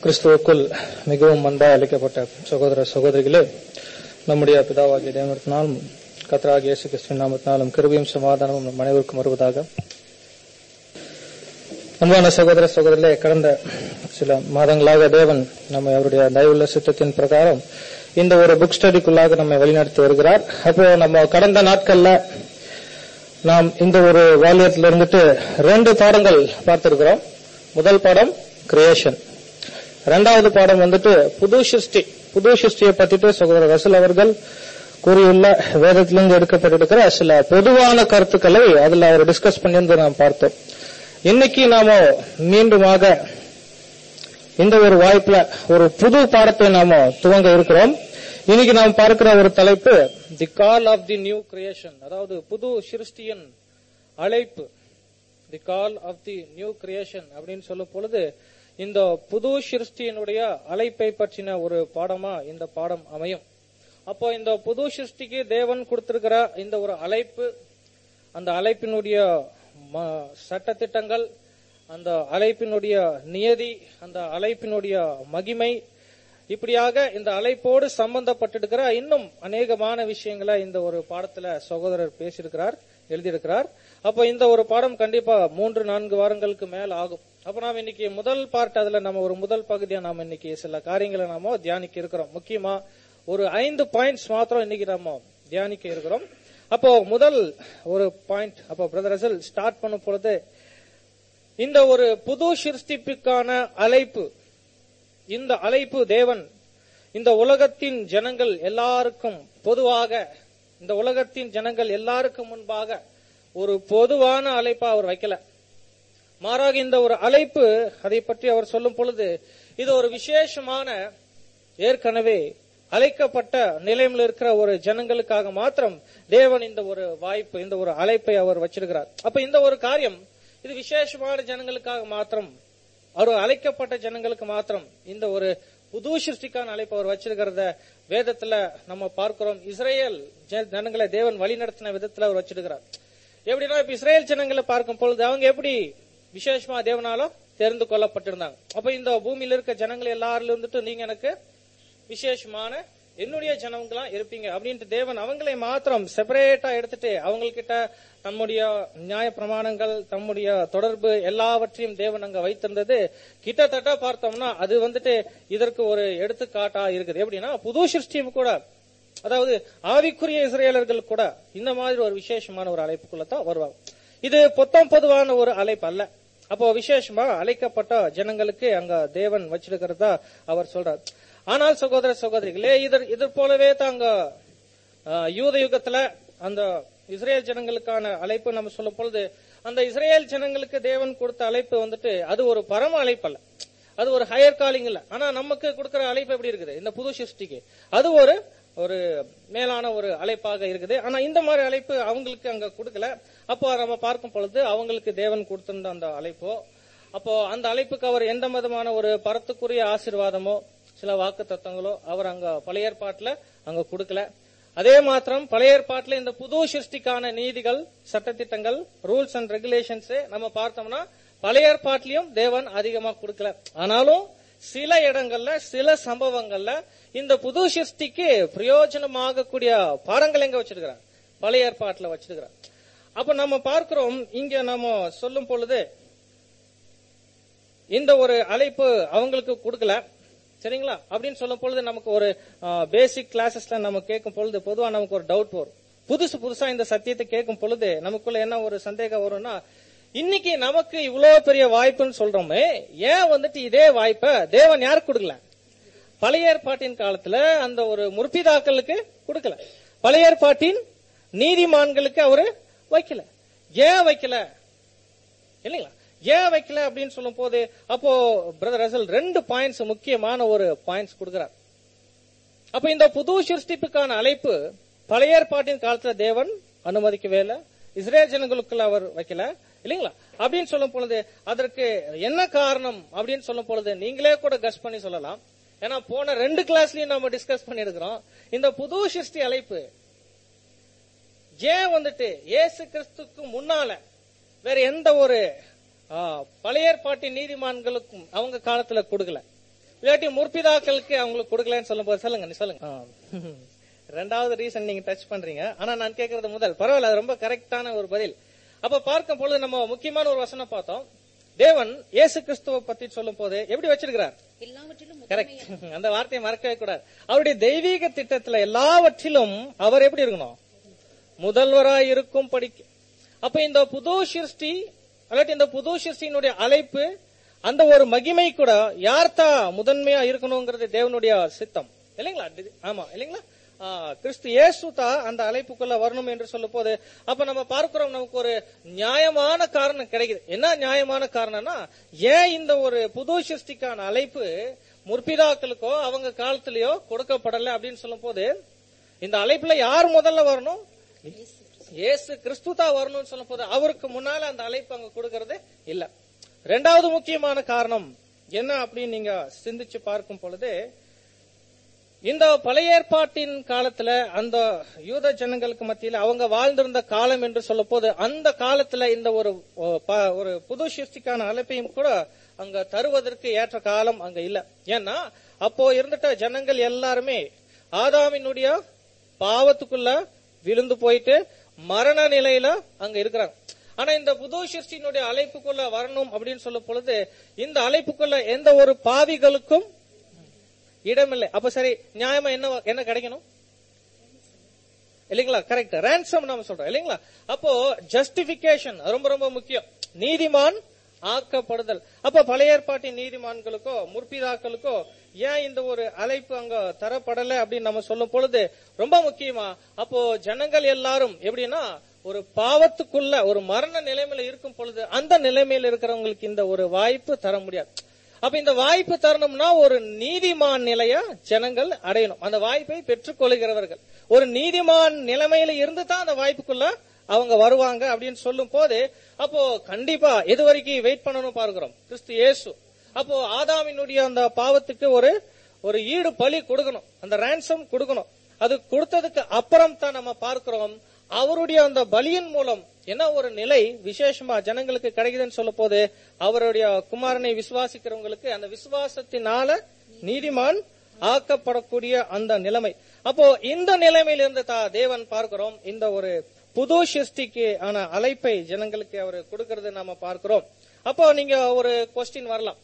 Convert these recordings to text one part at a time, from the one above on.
கிறிஸ்துவுக்குள் மிகவும் அன்பாய் அளிக்கப்பட்ட சகோதர சகோதரிகளே நம்முடைய பிதாவாகிய தேவனத்தினாலும் கத்தராகிய இயேசு கிறிஸ்துவின் நாமத்தினாலும் கிருபையும் சமாதானமும் நம் அனைவருக்கும் வருவதாக அன்பான சகோதர சகோதரிகளே கடந்த சில மாதங்களாக தேவன் நம்மை அவருடைய தயவுள்ள சித்தத்தின் பிரகாரம் இந்த ஒரு புக் ஸ்டடிக்குள்ளாக நம்மை வழிநடத்தி வருகிறார் அப்போ நம்ம கடந்த நாட்கள்ல நாம் இந்த ஒரு வாலியத்துல இருந்துட்டு ரெண்டு பாடங்கள் பார்த்திருக்கிறோம் முதல் பாடம் கிரியேஷன் இரண்டாவது பாடம் வந்துட்டு புது சிருஷ்டி புது சிருஷ்டியை பத்திட்டு சகோதரர் ரசல் அவர்கள் கூறியுள்ள வேதத்திலிருந்து எடுக்கப்பட்டிருக்கிற சில பொதுவான கருத்துக்களை அதுல அவர் டிஸ்கஸ் பண்ணியிருந்து நாம் பார்த்தோம் இன்னைக்கு நாம மீண்டுமாக இந்த ஒரு வாய்ப்புல ஒரு புது பாடத்தை நாம துவங்க இருக்கிறோம் இன்னைக்கு நாம் பார்க்கிற ஒரு தலைப்பு the call of the new creation அதாவது புது சிருஷ்டியின் அழைப்பு the call of the new creation அப்படின்னு சொல்லும் பொழுது இந்த புது சிருஷ்டியினுடைய அழைப்பை பற்றின ஒரு பாடமா இந்த பாடம் அமையும் அப்போ இந்த புது சிருஷ்டிக்கு தேவன் கொடுத்திருக்கிற இந்த ஒரு அழைப்பு அந்த அழைப்பினுடைய சட்டத்திட்டங்கள் அந்த அழைப்பினுடைய நியதி அந்த அழைப்பினுடைய மகிமை இப்படியாக இந்த அழைப்போடு சம்பந்தப்பட்டிருக்கிற இன்னும் அநேகமான விஷயங்களை இந்த ஒரு பாடத்துல சகோதரர் பேசியிருக்கிறார் எழுதியிருக்கிறார் அப்ப இந்த ஒரு பாடம் கண்டிப்பா மூன்று நான்கு வாரங்களுக்கு மேல் ஆகும் அப்ப நாம இன்னைக்கு முதல் பார்ட் அதுல நம்ம ஒரு முதல் பகுதியா நாம இன்னைக்கு சில காரியங்களை நாம தியானிக்க இருக்கிறோம் முக்கியமா ஒரு ஐந்து பாயிண்ட்ஸ் மாத்திரம் இன்னைக்கு நம்ம தியானிக்க இருக்கிறோம் அப்போ முதல் ஒரு பாயிண்ட் அப்போ பிரதர் அசல் ஸ்டார்ட் பண்ணும் பொழுது இந்த ஒரு புது சிருஷ்டிப்புக்கான அழைப்பு இந்த அழைப்பு தேவன் இந்த உலகத்தின் ஜனங்கள் எல்லாருக்கும் பொதுவாக இந்த உலகத்தின் ஜனங்கள் எல்லாருக்கும் முன்பாக ஒரு பொதுவான அழைப்பா அவர் வைக்கல மாறாக இந்த ஒரு அழைப்பு அதை பற்றி அவர் சொல்லும் பொழுது இது ஒரு விசேஷமான ஏற்கனவே அழைக்கப்பட்ட நிலைமையில் இருக்கிற ஒரு ஜனங்களுக்காக மாத்திரம் தேவன் இந்த ஒரு வாய்ப்பு இந்த ஒரு அழைப்பை அவர் வச்சிருக்கிறார் அப்ப இந்த ஒரு காரியம் இது விசேஷமான ஜனங்களுக்காக மாத்திரம் அவர் அழைக்கப்பட்ட ஜனங்களுக்கு மாத்திரம் இந்த ஒரு புது சிருஷ்டிக்கான அழைப்பு அவர் வச்சிருக்கிறத வேதத்துல நம்ம பார்க்கிறோம் இஸ்ரேல் ஜனங்களை தேவன் வழி நடத்தின விதத்துல அவர் வச்சிருக்கிறார் எப்படின்னா இப்ப இஸ்ரேல் ஜனங்களை பார்க்கும் பொழுது அவங்க எப்படி விசேஷமா தேவனாலும் தெரிந்து கொள்ளப்பட்டிருந்தாங்க அப்ப இந்த பூமியில இருக்க ஜனங்கள் எல்லாரிலும் இருந்துட்டு நீங்க எனக்கு விசேஷமான என்னுடைய ஜனங்களா இருப்பீங்க அப்படின்ட்டு தேவன் அவங்களை மாத்திரம் செப்பரேட்டா எடுத்துட்டு அவங்கக்கிட்ட தம்முடைய நியாய பிரமாணங்கள் தம்முடைய தொடர்பு எல்லாவற்றையும் தேவன் அங்க வைத்திருந்தது கிட்டத்தட்ட பார்த்தோம்னா அது வந்துட்டு இதற்கு ஒரு எடுத்துக்காட்டா இருக்குது எப்படின்னா புது சிருஷ்டியும் கூட அதாவது ஆவிக்குரிய இஸ்ரேலர்கள் கூட இந்த மாதிரி ஒரு விசேஷமான ஒரு அழைப்புக்குள்ளதான் வருவாங்க இது பொத்தம் பொதுவான ஒரு அழைப்பு அல்ல அப்போ விசேஷமா அழைக்கப்பட்ட ஜனங்களுக்கு அங்க தேவன் வச்சிருக்கிறதா அவர் சொல்றார் ஆனால் சகோதர சகோதரிகளே இதர் இது போலவே தாங்க யூத யுகத்துல அந்த இஸ்ரேல் ஜனங்களுக்கான அழைப்பு நம்ம சொல்லும் பொழுது அந்த இஸ்ரேல் ஜனங்களுக்கு தேவன் கொடுத்த அழைப்பு வந்துட்டு அது ஒரு பரம அழைப்பு அல்ல அது ஒரு ஹையர் காலிங் இல்ல ஆனா நமக்கு கொடுக்கிற அழைப்பு எப்படி இருக்குது இந்த புது சிருஷ்டிக்கு அது ஒரு ஒரு மேலான ஒரு அழைப்பாக இருக்குது ஆனா இந்த மாதிரி அழைப்பு அவங்களுக்கு அங்க கொடுக்கல அப்போ நம்ம பார்க்கும் பொழுது அவங்களுக்கு தேவன் கொடுத்திருந்த அந்த அழைப்போ அப்போ அந்த அழைப்புக்கு அவர் எந்த விதமான ஒரு பரத்துக்குரிய ஆசிர்வாதமோ சில வாக்கு தத்துவங்களோ அவர் அங்க பழைய ஏற்பாட்டுல அங்க கொடுக்கல அதே மாத்திரம் பழைய ஏற்பாட்டுல இந்த புது சிருஷ்டிக்கான நீதிகள் சட்டத்திட்டங்கள் ரூல்ஸ் அண்ட் ரெகுலேஷன்ஸ் நம்ம பார்த்தோம்னா பழைய ஏற்பாட்டிலையும் தேவன் அதிகமா கொடுக்கல ஆனாலும் சில இடங்கள்ல சில சம்பவங்கள்ல இந்த புது சிருஷ்டிக்கு பிரயோஜனமாக கூடிய பாடங்கள் எங்க வச்சிருக்கிறார் பழைய ஏற்பாட்டுல வச்சிருக்கிறார் அப்ப நம்ம பார்க்கிறோம் இங்க நம்ம சொல்லும் பொழுது இந்த ஒரு அழைப்பு அவங்களுக்கு கொடுக்கல சரிங்களா அப்படின்னு சொல்லும் பொழுது நமக்கு ஒரு பேசிக் கிளாஸஸ்ல நம்ம கேட்கும் பொழுது பொதுவா நமக்கு ஒரு டவுட் வரும் புதுசு புதுசா இந்த சத்தியத்தை கேட்கும் பொழுது நமக்குள்ள என்ன ஒரு சந்தேகம் வரும்னா இன்னைக்கு நமக்கு இவ்வளவு பெரிய வாய்ப்புன்னு சொல்றோமே ஏன் வந்துட்டு இதே வாய்ப்பை தேவன் யாருக்கு கொடுக்கல பழைய ஏற்பாட்டின் காலத்துல அந்த ஒரு முற்பிதாக்களுக்கு கொடுக்கல பழைய ஏற்பாட்டின் நீதிமான்களுக்கு அவரு வைக்கல ஏன் வைக்கல இல்லைங்களா ஏன் வைக்கல அப்படின்னு சொல்லும் போது அப்போ பிரதர் ரசல் ரெண்டு பாயிண்ட்ஸ் முக்கியமான ஒரு பாயிண்ட்ஸ் கொடுக்கிறார் அப்ப இந்த புது சிருஷ்டிப்புக்கான அழைப்பு பழைய ஏற்பாட்டின் காலத்துல தேவன் அனுமதிக்கவே இல்லை இஸ்ரேல் ஜனங்களுக்குள்ள அவர் வைக்கல இல்லைங்களா அப்படின்னு சொல்லும் பொழுது அதற்கு என்ன காரணம் அப்படின்னு சொல்லும் பொழுது நீங்களே கூட கஸ் பண்ணி சொல்லலாம் ஏன்னா போன ரெண்டு கிளாஸ்லயும் நம்ம டிஸ்கஸ் பண்ணிருக்கிறோம் இந்த புது சிருஷ்டி அழைப்பு ஏன் வந்துட்டு இயேசு கிறிஸ்துக்கு முன்னால வேற எந்த ஒரு பழைய ஏற்பாட்டின் நீதிமான்களுக்கும் அவங்க காலத்துல கொடுக்கல இல்லாட்டி முற்பிதாக்களுக்கு அவங்களுக்கு கொடுக்கலன்னு சொல்லும் போது சொல்லுங்க நீ சொல்லுங்க ஆ. ரெண்டாவது ரீசன் நீங்க டச் பண்றீங்க ஆனா நான் கேக்குறது முதல் பரவாயில்ல அது ரொம்ப கரெக்டான ஒரு பதில் அப்ப பார்க்கும் பொழுது நம்ம முக்கியமான ஒரு வசனம் பார்த்தோம் தேவன் இயேசு கிறிஸ்துவ பத்தி சொல்லும் போது எப்படி வச்சிருக்கிறார் எல்லாவற்றிலும் கரெக்ட் அந்த வார்த்தையை மறக்கவே கூடாது அவருடைய தெய்வீக திட்டத்துல எல்லாவற்றிலும் அவர் எப்படி இருக்கணும் முதல்வராய் இருக்கும் படிக்க அப்ப இந்த புது சிருஷ்டி அல்லாட்டி இந்த புது சிருஷ்டியினுடைய அழைப்பு அந்த ஒரு மகிமை கூட யார்தா முதன்மையா இருக்கணுங்கிறது தேவனுடைய சித்தம் இல்லைங்களா டி- ஆமா இல்லைங்களா ஆ, கிறிஸ்து இயேசு தான் அந்த அழைப்புக்குள்ள வரணும் என்று சொல்லும் போது அப்ப நம்ம பார்க்கிறோம் நமக்கு ஒரு நியாயமான காரணம் கிடைக்குது என்ன நியாயமான காரணம்னா ஏன் இந்த ஒரு புது சிருஷ்டிக்கான அழைப்பு முற்பிதாக்களுக்கோ அவங்க காலத்திலயோ கொடுக்கப்படல அப்படின்னு சொல்லும் போது இந்த அழைப்புல யார் முதல்ல வரணும் இயேசு கிறிஸ்து தான் வரணும்னு சொல்லும் போது அவருக்கு முன்னால அந்த அழைப்பு அங்க கொடுக்கறது இல்ல ரெண்டாவது முக்கியமான காரணம் என்ன அப்படின்னு நீங்க சிந்திச்சு பார்க்கும் பொழுது இந்த பழைய ஏற்பாட்டின் காலத்துல அந்த யூத ஜனங்களுக்கு மத்தியில அவங்க வாழ்ந்திருந்த காலம் என்று சொல்லும் போது அந்த காலத்துல இந்த ஒரு ஓ, ப- ஒரு புது சிருஷ்டிக்கான அழைப்பையும் கூட அங்க தருவதற்கு ஏற்ற காலம் அங்க இல்ல ஏன்னா அப்போ இருந்துட்ட ஜனங்கள் எல்லாருமே ஆதாமினுடைய பாவத்துக்குள்ள விழுந்து போயிட்டு மரண நிலையில அங்க இருக்கிறாங்க ஆனா இந்த புது சிருஷ்டியினுடைய அழைப்புக்குள்ள வரணும் அப்படின்னு சொல்லும் பொழுது இந்த அழைப்புக்குள்ள எந்த ஒரு பாவிகளுக்கும் இடமில்லை அப்ப சரி நியாயமா என்ன என்ன கிடைக்கணும் இல்லைங்களா கரெக்ட் ransom நாம சொல்றோம் இல்லைங்களா அப்போ ஜஸ்டிபிகேஷன் ரொம்ப ரொம்ப முக்கியம் நீதிமான் ஆக்கப்படுதல் அப்ப பழைய ஏற்பாட்டின் நீதிமான்களுக்கோ முற்பிதாக்களுக்கோ ஏன் இந்த ஒரு அழைப்பு அங்க தரப்படல அப்படின்னு நம்ம சொல்லும் பொழுது ரொம்ப முக்கியமா அப்போ ஜனங்கள் எல்லாரும் எப்படின்னா ஒரு பாவத்துக்குள்ள ஒரு மரண நிலைமையில இருக்கும் பொழுது அந்த நிலைமையில இருக்கிறவங்களுக்கு இந்த ஒரு வாய்ப்பு தர முடியாது அப்ப இந்த வாய்ப்பு தரணும்னா ஒரு நீதிமான் நிலைய ஜனங்கள் அடையணும் அந்த வாய்ப்பை பெற்றுக்கொள்கிறவர்கள் ஒரு நீதிமான் நிலைமையில இருந்து தான் அந்த வாய்ப்புக்குள்ள அவங்க வருவாங்க அப்படின்னு சொல்லும் போது அப்போ கண்டிப்பா எது வரைக்கும் வெயிட் பண்ணணும் பார்க்கிறோம் கிறிஸ்து இயேசு அப்போ ஆதாமினுடைய அந்த பாவத்துக்கு ஒரு ஒரு ஈடு பலி கொடுக்கணும் அந்த ransom கொடுக்கணும் அது கொடுத்ததுக்கு அப்புறம் தான் நம்ம பார்க்கிறோம் அவருடைய அந்த பலியின் மூலம் என்ன ஒரு நிலை விசேஷமா ஜனங்களுக்கு கிடைக்குதுன்னு சொல்ல போது அவருடைய குமாரனை விசுவாசிக்கிறவங்களுக்கு அந்த விசுவாசத்தினால நீதிமான் ஆக்கப்படக்கூடிய அந்த நிலைமை அப்போ இந்த நிலைமையிலிருந்து தான் தேவன் பார்க்கிறோம் இந்த ஒரு புது சிருஷ்டிக்கு ஆன அழைப்பை ஜனங்களுக்கு அவர் கொடுக்கறது நாம பார்க்கிறோம் அப்போ நீங்க ஒரு கொஸ்டின் வரலாம்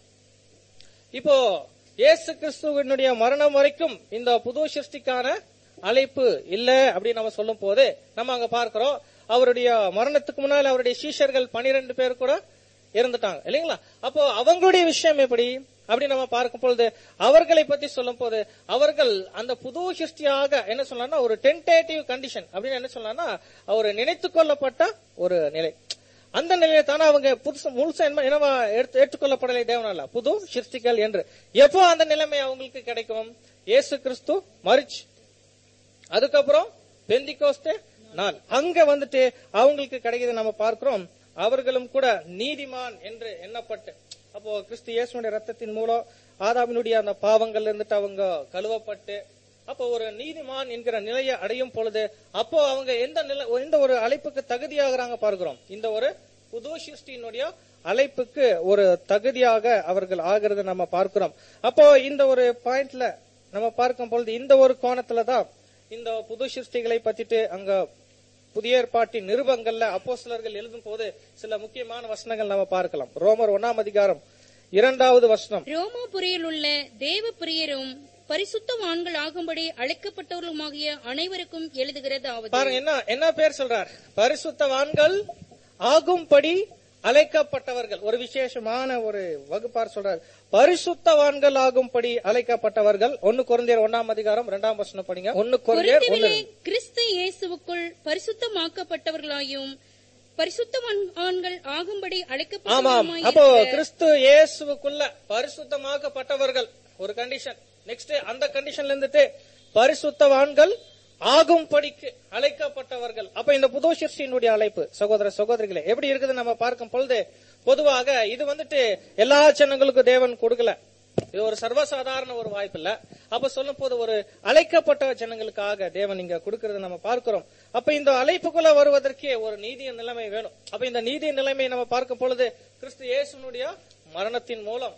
இப்போ இயேசு கிறிஸ்துவனுடைய மரணம் வரைக்கும் இந்த புது சிருஷ்டிக்கான அழைப்பு இல்ல அப்படின்னு நம்ம சொல்லும் போது நம்ம அங்க பார்க்கிறோம் அவருடைய மரணத்துக்கு முன்னால் அவருடைய சீஷர்கள் பனிரெண்டு பேர் கூட இருந்துட்டாங்க இல்லைங்களா அப்போ அவங்களுடைய விஷயம் எப்படி அப்படி நம்ம பார்க்கும் பொழுது அவர்களை பத்தி சொல்லும் போது அவர்கள் அந்த புது சிருஷ்டியாக என்ன சொல்லலாம்னா ஒரு டென்டேட்டிவ் கண்டிஷன் அப்படின்னு என்ன சொல்லலாம்னா ஒரு நினைத்துக் கொள்ளப்பட்ட ஒரு நிலை அந்த நிலையில தானே அவங்க புதுசு முழுசா என்ன என்னவா எடுத்து ஏற்றுக்கொள்ளப்படலை தேவனால புது சிருஷ்டிகள் என்று எப்போ அந்த நிலைமை அவங்களுக்கு கிடைக்கும் இயேசு கிறிஸ்து மறிச்சு அதுக்கப்புறம் பெந்திகோஸ்தே நாள் அங்க வந்துட்டு அவங்களுக்கு கிடைக்கிறத நம்ம பார்க்கிறோம் அவர்களும் கூட நீதிமான் என்று எண்ணப்பட்டு அப்போ கிறிஸ்து இயேசுனுடைய ரத்தத்தின் மூலம் ஆதாமினுடைய அந்த பாவங்கள்ல இருந்துட்டு அவங்க கழுவப்பட்டு அப்போ ஒரு நீதிமான் என்கிற நிலையை அடையும் பொழுது அப்போ அவங்க எந்த நிலை எந்த ஒரு அழைப்புக்கு தகுதியாகிறாங்க பார்க்கிறோம் இந்த ஒரு புது சிருஷ்டியினுடைய அழைப்புக்கு ஒரு தகுதியாக அவர்கள் ஆகிறத நம்ம பார்க்கிறோம் அப்போ இந்த ஒரு பாயிண்ட்ல நம்ம பார்க்கும் பொழுது இந்த ஒரு கோணத்துல தான் இந்த புது சிருஷ்டிகளை பத்திட்டு அங்க புதிய ஏற்பாட்டின் நிருபங்கள்ல அப்போஸ்தலர்கள் எழுதும் போது சில முக்கியமான வசனங்கள் நம்ம பார்க்கலாம் ரோமர் ஒன்னாம் அதிகாரம் இரண்டாவது வசனம் ரோமாபுரியில் உள்ள தேவ பிரியரும் பரிசுத்தவான்கள் ஆகும்படி அழைக்கப்பட்டவர்களுமாகிய அனைவருக்கும் எழுதுகிறதாவது பாருங்க என்ன என்ன பேர் சொல்றார் பரிசுத்தவான்கள் ஆகும்படி அழைக்கப்பட்டவர்கள் ஒரு விசேஷமான ஒரு வகுப்பார் சொல்றார் பரிசுத்தவான்கள் ஆகும்படி அழைக்கப்பட்டவர்கள் ஒன்னு குழந்தையர் ஒன்னாம் அதிகாரம் இரண்டாம் வசனம் படிங்க ஒன்னு குழந்தையர் ஒன்னு கொரிந்துவிலே கிறிஸ்து இயேசுவுக்குள் பரிசுத்தமாக்கப்பட்டவர்களாயும் பரிசுத்தவான்கள் ஆகும்படி ஆமாம் அப்போ அழைக்கப்பட்டவர்களுமாயிருக்கிற கிறிஸ்து இயேசுவுக்குள்ள பரிசுத்தமாக்கப்பட்டவர்கள் ஒரு கண்டிஷன் நெக்ஸ்ட் அந்த கண்டிஷன்ல இருந்துட்டு பரிசுத்தவான்கள் ஆகும்படிக்கு அழைக்கப்பட்டவர்கள் அப்ப இந்த புது சிருஷ்டியினுடைய அழைப்பு சகோதர சகோதரிகளே எப்படி இருக்குது நம்ம பார்க்கும் பொழுது பொதுவாக இது வந்துட்டு எல்லா ஜனங்களுக்கும் தேவன் கொடுக்கல இது ஒரு சர்வசாதாரண ஒரு வாய்ப்பு இல்ல அப்ப சொல்லும் போது ஒரு அழைக்கப்பட்ட ஜனங்களுக்காக தேவன் இங்க கொடுக்கறத நம்ம பார்க்கிறோம் அப்ப இந்த அழைப்புக்குள்ள வருவதற்கே ஒரு நீதிய நிலைமை வேணும் அப்ப இந்த நீதிய நிலைமையை நம்ம பார்க்கும் பொழுது கிறிஸ்து இயேசுனுடைய மரணத்தின் மூலம்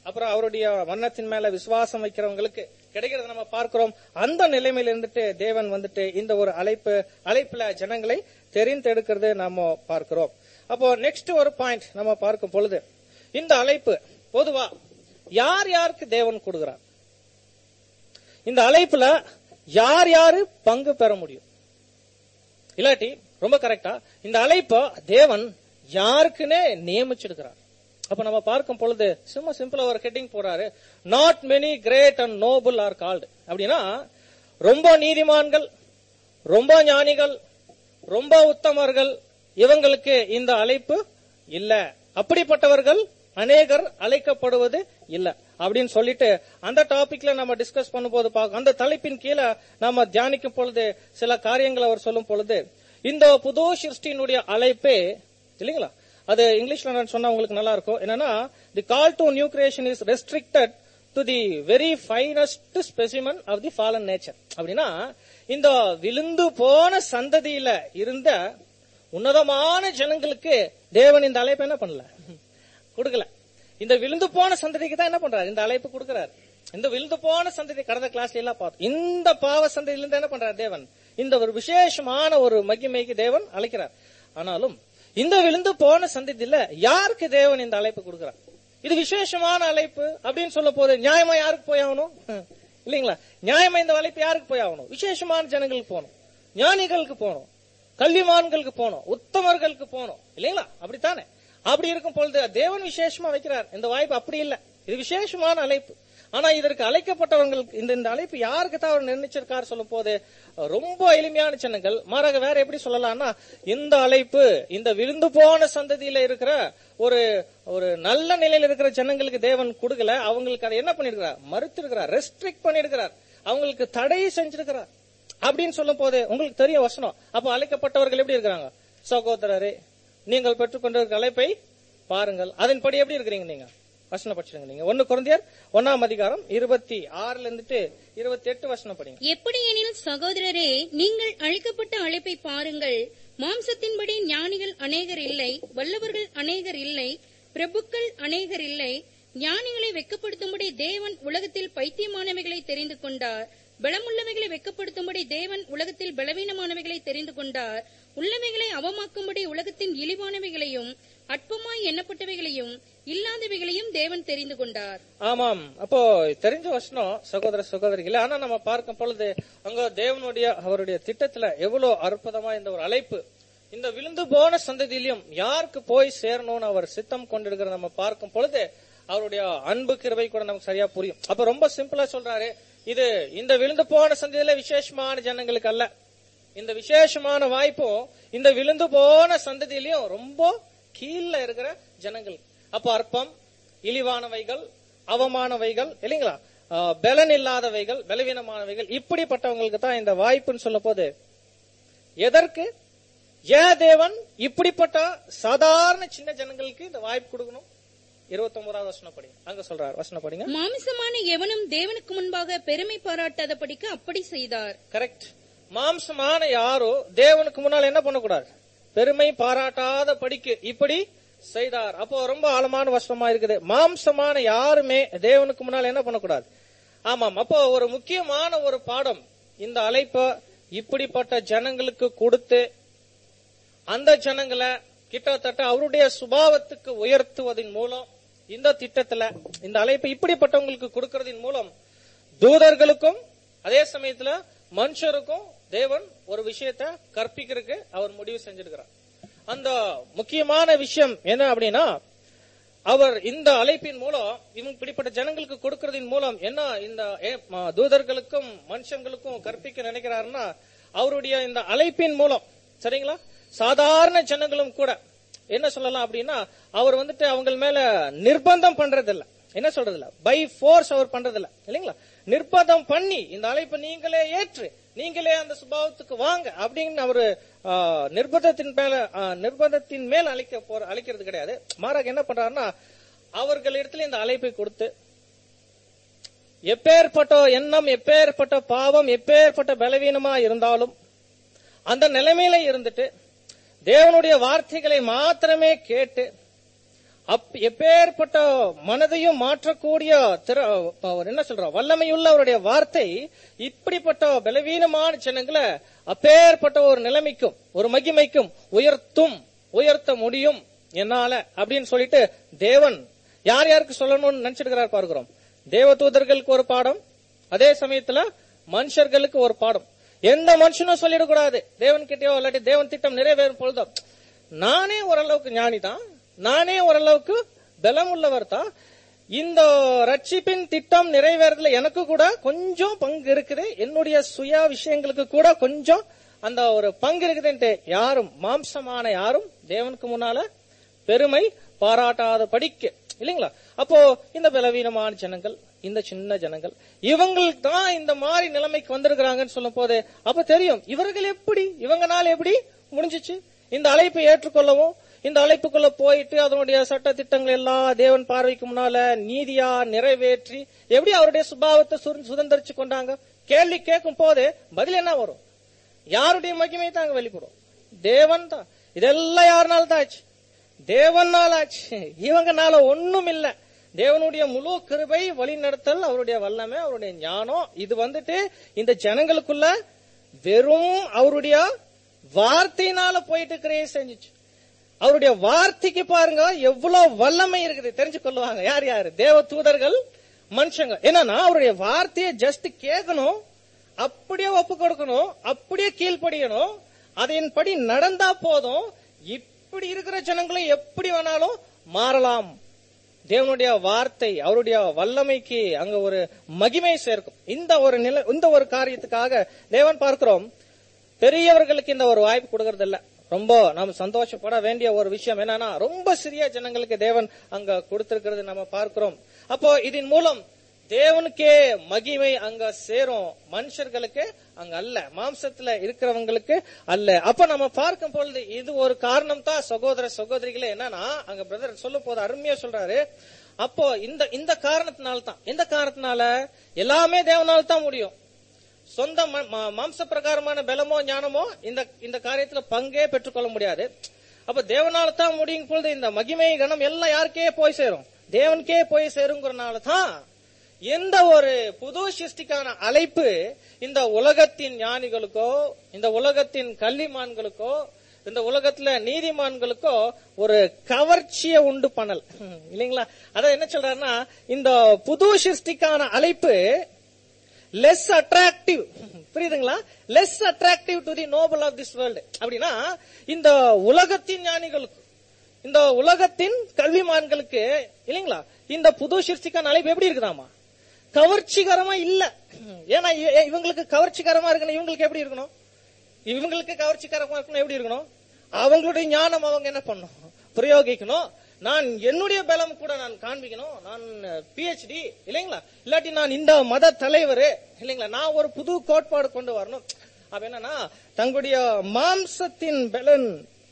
அப்புறம் அவருடைய மன்னத்தின் மேல விசுவாசம் வைக்கிறவங்களுக்கு கிடைக்கிறத நம்ம பார்க்கிறோம் அந்த நிலைமையில இருந்துட்டு தேவன் வந்துட்டு இந்த ஒரு அழைப்பு அழைப்புல ஜனங்களை தெரிந்தெடுக்கிறது நாம பார்க்கிறோம் அப்போ நெக்ஸ்ட் ஒரு பாயிண்ட் நம்ம பார்க்கும் பொழுது இந்த அழைப்பு பொதுவா யார் யாருக்கு தேவன் கொடுக்கிறார் இந்த அழைப்புல யார் யாரு பங்கு பெற முடியும் இல்லாட்டி ரொம்ப கரெக்டா இந்த அழைப்ப தேவன் யாருக்குன்னே நியமிச்சிருக்கிறார் அப்ப நம்ம பார்க்கும் பொழுது சும்மா சிம்பிளா ஒரு ஹெட்டிங் போறாரு not many great and noble are called அப்படின்னா ரொம்ப நீதிமான்கள் ரொம்ப ஞானிகள் ரொம்ப உத்தமர்கள் இவங்களுக்கு இந்த அழைப்பு இல்ல அப்படிப்பட்டவர்கள் அநேகர் அழைக்கப்படுவது இல்ல அப்படின்னு சொல்லிட்டு அந்த டாபிக்ல நம்ம டிஸ்கஸ் பண்ணும்போது பார்க்க அந்த தலைப்பின் கீழே நம்ம தியானிக்கும் பொழுது சில காரியங்கள் அவர் சொல்லும் பொழுது இந்த புது சிருஷ்டியினுடைய அழைப்பே இல்லைங்களா அது இங்கிலீஷ்ல நான் சொன்னா உங்களுக்கு நல்லா இருக்கும் என்னன்னா the call to new creation is restricted to the very finest specimen of the fallen nature அப்படின்னா இந்த விழுந்து போன சந்ததியில இருந்த உன்னதமான ஜனங்களுக்கு தேவன் இந்த அழைப்பு என்ன பண்ணல கொடுக்கல இந்த விழுந்து போன சந்ததிக்கு தான் என்ன பண்றாரு இந்த அழைப்பு கொடுக்கிறார் இந்த விழுந்து போன சந்ததி கடந்த கிளாஸ்ல எல்லாம் பார்த்தோம் இந்த பாவ சந்ததியில இருந்து என்ன பண்றார் தேவன் இந்த ஒரு விசேஷமான ஒரு மகிமைக்கு தேவன் அழைக்கிறார் ஆனாலும் இந்த விழுந்து போன சந்ததியில யாருக்கு தேவன் இந்த அழைப்பு கொடுக்கிறார் இது விசேஷமான அழைப்பு அப்படின்னு சொல்ல போது நியாயமா யாருக்கு போய் ஆகணும் இல்லீங்களா நியாயமா இந்த அழைப்பு யாருக்கு போய் ஆகணும் விசேஷமான ஜனங்களுக்கு போகணும் ஞானிகளுக்கு போகணும் கல்விமான்களுக்கு போகணும் உத்தமர்களுக்கு போகணும் இல்லைங்களா அப்படித்தானே அப்படி இருக்கும் பொழுது தேவன் விசேஷமா வைக்கிறார் இந்த வாய்ப்பு அப்படி இல்ல இது விசேஷமான அழைப்பு ஆனா இதற்கு அழைக்கப்பட்டவங்களுக்கு இந்த இந்த அழைப்பு யாருக்கு தான் அவர் நிர்ணயிச்சிருக்கார் சொல்லும் போது ரொம்ப எளிமையான சின்னங்கள் மாறாக வேற எப்படி சொல்லலாம்னா இந்த அழைப்பு இந்த விழுந்து போன சந்ததியில இருக்கிற ஒரு ஒரு நல்ல நிலையில இருக்கிற ஜனங்களுக்கு தேவன் கொடுக்கல அவங்களுக்கு அதை என்ன பண்ணிருக்கிறார் மறுத்திருக்கிறார் ரெஸ்ட்ரிக்ட் பண்ணிருக்கிறார் அவங்களுக்கு தடை செஞ்சிருக்கிறார் அப்படின்னு சொல்லும் போது உங்களுக்கு தெரிய வசனம் அப்ப அழைக்கப்பட்டவர்கள் எப்படி இருக்கிறாங்க சகோதரரே நீங்கள் பெற்றுக்கொண்டிருக்கிற அழைப்பை பாருங்கள் அதன்படி எப்படி இருக்கிறீங்க நீங்க வசனம் படிச்சிருங்க நீங்க ஒன்னு குழந்தையர் ஒன்னாம் அதிகாரம் இருபத்தி ஆறுல இருந்துட்டு இருபத்தி எட்டு வசனம் படிங்க எப்படியெனில் சகோதரரே நீங்கள் அழைக்கப்பட்ட அழைப்பை பாருங்கள் மாம்சத்தின்படி ஞானிகள் அநேகர் இல்லை வல்லவர்கள் அநேகர் இல்லை பிரபுக்கள் அநேகர் இல்லை ஞானிகளை வெட்கப்படுத்தும்படி தேவன் உலகத்தில் பைத்தியமானவைகளை தெரிந்து கொண்டார் பலமுள்ளவைகளை வெட்கப்படுத்தும்படி தேவன் உலகத்தில் பலவீனமானவைகளை தெரிந்து கொண்டார் உள்ளவைகளை அவமாக்கும்படி உலகத்தின் இழிவானவைகளையும் அற்பமாய் எண்ணப்பட்டவைகளையும் இல்லாதவைகளையும் தேவன் தெரிந்து கொண்டார் ஆமாம் அப்போ தெரிஞ்ச வசனம் சகோதர சகோதரிகளே ஆனா நம்ம பார்க்கும் பொழுது அங்க தேவனுடைய அவருடைய திட்டத்துல எவ்வளவு அற்புதமா இந்த ஒரு அழைப்பு இந்த விழுந்து போன சந்ததியிலும் யாருக்கு போய் சேரணும்னு அவர் சித்தம் கொண்டிருக்கிற நம்ம பார்க்கும் பொழுது அவருடைய அன்பு கிருபை கூட நமக்கு சரியா புரியும் அப்ப ரொம்ப சிம்பிளா சொல்றாரு இது இந்த விழுந்து போன சந்ததியில விசேஷமான ஜனங்களுக்கு அல்ல இந்த விசேஷமான வாய்ப்பும் இந்த விழுந்து போன சந்ததியிலையும் ரொம்ப கீழ இருக்கிற ஜனங்கள் அப்போ அற்பம் இழிவானவைகள் அவமானவைகள் இல்லைங்களா ஆஹ், பலன் இல்லாதவைகள் பலவீனமானவைகள் இப்படிப்பட்டவங்களுக்கு தான் இந்த வாய்ப்புன்னு சொல்ல போது எதற்கு ஏன் தேவன் இப்படிப்பட்ட சாதாரண சின்ன ஜனங்களுக்கு இந்த வாய்ப்பு கொடுக்கணும் இருபத்தி ஒன்பதாவது வசனம் படிங்க அங்க சொல்றாரு வசனம் படிங்க மாமிசமான எவனும் தேவனுக்கு முன்பாக பெருமை பாராட்டாதபடிக்கு அப்படி செய்தார் கரெக்ட் மாம்சமான யாரோ தேவனுக்கு முன்னால் என்ன பண்ணக்கூடாது பெருமை பாராட்டாத படிக்கு இப்படி செய்தார் அப்போ ரொம்ப ஆழமான வசனமா இருக்குது மாம்சமான யாருமே தேவனுக்கு முன்னால் என்ன பண்ணக்கூடாது ஆமாம் அப்போ ஒரு முக்கியமான ஒரு பாடம் இந்த அழைப்ப இப்படிப்பட்ட ஜனங்களுக்கு கொடுத்து அந்த ஜனங்களை கிட்டத்தட்ட அவருடைய சுபாவத்துக்கு உயர்த்துவதன் மூலம் இந்த திட்டத்துல இந்த அழைப்பு இப்படிப்பட்டவங்களுக்கு கொடுக்கறதின் மூலம் தூதர்களுக்கும் அதே சமயத்துல மனுஷருக்கும் தேவன் ஒரு விஷயத்த கற்பிக்கிறதுக்கு அவர் முடிவு செஞ்சிருக்கிறார் அந்த முக்கியமான விஷயம் என்ன அப்படின்னா அவர் இந்த அழைப்பின் மூலம் இவங்க இப்படிப்பட்ட ஜனங்களுக்கு கொடுக்கறதின் மூலம் என்ன இந்த ஏ- ம- தூதர்களுக்கும் மனுஷங்களுக்கும் கற்பிக்க நினைக்கிறாருன்னா அவருடைய இந்த அழைப்பின் மூலம் சரிங்களா சாதாரண ஜனங்களும் கூட என்ன சொல்லலாம் அப்படின்னா அவர் வந்துட்டு அவங்க மேல நிர்பந்தம் பண்றது இல்ல என்ன சொல்றது இல்ல பை ஃபோர்ஸ் அவர் பண்றது இல்ல இல்லைங்களா நிர்பந்தம் பண்ணி இந்த அழைப்பை நீங்களே ஏற்று நீங்களே அந்த சுபாவத்துக்கு வாங்க அப்படின்னு அவரு ஆ, நிர்பந்தத்தின் மேல ஆ, நிர்பந்தத்தின் மேல் அழைக்க போற அழைக்கிறது கிடையாது மாறாக என்ன பண்றாருன்னா அவர்களிடத்துல இந்த அழைப்பை கொடுத்து எப்பேற்பட்ட எண்ணம் எப்பேற்பட்ட பாவம் எப்பேற்பட்ட பலவீனமா இருந்தாலும் அந்த நிலைமையில இருந்துட்டு தேவனுடைய வார்த்தைகளை மாத்திரமே கேட்டு அப் எப்பேற்பட்ட மனதையும் மாற்றக்கூடிய திற அவர் என்ன சொல்ற வல்லமையுள்ள அவருடைய வார்த்தை இப்படிப்பட்ட பலவீனமான ஜனங்களை அப்பேற்பட்ட ஒரு நிலைமைக்கும் ஒரு மகிமைக்கும் உயர்த்தும் உயர்த்த முடியும் என்னால அப்படின்னு சொல்லிட்டு தேவன் யார் யாருக்கு சொல்லணும்னு நினைச்சிருக்கிறார் பார்க்கிறோம் தேவதூதர்களுக்கு ஒரு பாடம் அதே சமயத்துல மனுஷர்களுக்கு ஒரு பாடம் எந்த மனுஷனும் சொல்லிடக்கூடாது தேவன் கிட்டயோ இல்லாட்டி தேவன் திட்டம் நிறைவேறும் பொழுதோ நானே ஓரளவுக்கு ஞானி தான் நானே ஓரளவுக்கு பலம் உள்ளவர் தான் இந்த ரட்சிப்பின் திட்டம் நிறைவேறதுல எனக்கு கூட கொஞ்சம் பங்கு இருக்குது என்னுடைய சுய விஷயங்களுக்கு கூட கொஞ்சம் அந்த ஒரு பங்கு இருக்குதுன்ட்டு யாரும் மாம்சமான யாரும் தேவனுக்கு முன்னால பெருமை பாராட்டாத படிக்க இல்லைங்களா அப்போ இந்த பலவீனமான ஜனங்கள் இந்த சின்ன ஜனங்கள் இவங்களுக்கு தான் இந்த மாதிரி நிலைமைக்கு வந்திருக்கிறாங்கன்னு சொல்லும் போது அப்ப தெரியும் இவர்கள் எப்படி இவங்கனால எப்படி முடிஞ்சிச்சு இந்த அழைப்பை ஏற்றுக்கொள்ளவும் இந்த அழைப்புக்குள்ள போயிட்டு அதனுடைய சட்ட திட்டங்கள் எல்லாம் தேவன் பார்வைக்கு முன்னால நீதியா நிறைவேற்றி எப்படி அவருடைய சுபாவத்தை சுரு- சுதந்திரிச்சு கொண்டாங்க கேள்வி கேட்கும் போது பதில் என்ன வரும் யாருடைய மகிமை தாங்க வெளிப்படும் தேவன் தான் இதெல்லாம் யாருனால தான் ஆச்சு தேவனால ஆச்சு இவங்கனால ஒண்ணும் இல்ல தேவனுடைய முழு கிருபை வழி நடத்தல் அவருடைய வல்லமை அவருடைய ஞானம் இது வந்துட்டு இந்த ஜனங்களுக்குள்ள வெறும் அவருடைய வார்த்தையினால போயிட்டு கிரியை செஞ்சுச்சு அவருடைய வார்த்தைக்கு பாருங்க எவ்வளவு வல்லமை இருக்குது தெரிஞ்சு கொள்ளுவாங்க யார் யாரு தேவ தூதர்கள் மனுஷங்க என்னன்னா அவருடைய வார்த்தையை ஜஸ்ட் கேட்கணும் அப்படியே ஒப்பு கொடுக்கணும் அப்படியே கீழ்ப்படியணும் அதன்படி நடந்தா போதும் இப்படி இருக்கிற ஜனங்களும் எப்படி வேணாலும் மாறலாம் தேவனுடைய வார்த்தை அவருடைய வல்லமைக்கு அங்க ஒரு மகிமை சேர்க்கும் இந்த ஒரு நிலை இந்த ஒரு காரியத்துக்காக தேவன் பார்க்கிறோம் பெரியவர்களுக்கு இந்த ஒரு வாய்ப்பு கொடுக்கறது இல்ல ரொம்ப நாம சந்தோஷப்பட வேண்டிய ஒரு விஷயம் என்னன்னா ரொம்ப சிறிய ஜனங்களுக்கு தேவன் அங்க கொடுத்திருக்கிறது நம்ம பார்க்கிறோம் அப்போ இதன் மூலம் தேவனுக்கே மகிமை அங்க சேரும் மனுஷர்களுக்கு அங்க அல்ல மாம்சத்துல இருக்கிறவங்களுக்கு அல்ல அப்ப நம்ம பார்க்கும் பொழுது இது ஒரு காரணம் தான் சகோதர சகோதரிகளே என்னன்னா அங்க பிரதர் சொல்லும் போது அருமையா சொல்றாரு அப்போ இந்த இந்த காரணத்தினால தான் இந்த காரணத்தினால எல்லாமே தேவனால தான் முடியும் சொந்த ம- ம- மாம்ச பிரகாரமான பலமோ ஞானமோ இந்த இந்த காரியத்துல பங்கே பெற்றுக்கொள்ள முடியாது அப்ப தேவனால தான் முடியும் பொழுது இந்த மகிமை கணம் எல்லாம் யாருக்கே போய் சேரும் தேவனுக்கே போய் சேருங்கிறனால தான் எந்த ஒரு புது சிருஷ்டிக்கான அழைப்பு இந்த உலகத்தின் ஞானிகளுக்கோ இந்த உலகத்தின் கல்விமான்களுக்கோ இந்த உலகத்துல நீதிமான்களுக்கோ ஒரு கவர்ச்சியை உண்டு பண்ணல் இல்லைங்களா அதான் என்ன சொல்றாருன்னா இந்த புது சிருஷ்டிக்கான அழைப்பு லெஸ் அட்ராக்டிவ் புரியுதுங்களா less attractive to the noble of this world அப்படின்னா இந்த உலகத்தின் ஞானிகளுக்கு இந்த உலகத்தின் கல்விமான்களுக்கு இல்லைங்களா இந்த புது சிருஷ்டிக்கான அழைப்பு எப்படி இருக்குதாமா கவர்ச்சிகரமா இல்ல ஏன்னா இ- இவங்களுக்கு கவர்ச்சிகரமா இருக்கணும் இவங்களுக்கு எப்படி இருக்கணும் இவங்களுக்கு கவர்ச்சிகரமா இருக்கணும் எப்படி இருக்கணும் அவங்களுடைய ஞானம் அவங்க என்ன பண்ணணும் பிரயோகிக்கணும் நான் என்னுடைய பலம் கூட நான் காண்பிக்கணும் நான் பிஹெச்டி இல்லைங்களா இல்லாட்டி நான் இந்த மத தலைவர் இல்லைங்களா நான் ஒரு புது கோட்பாடு கொண்டு வரணும் அப்ப என்னன்னா தங்களுடைய மாம்சத்தின் பலன்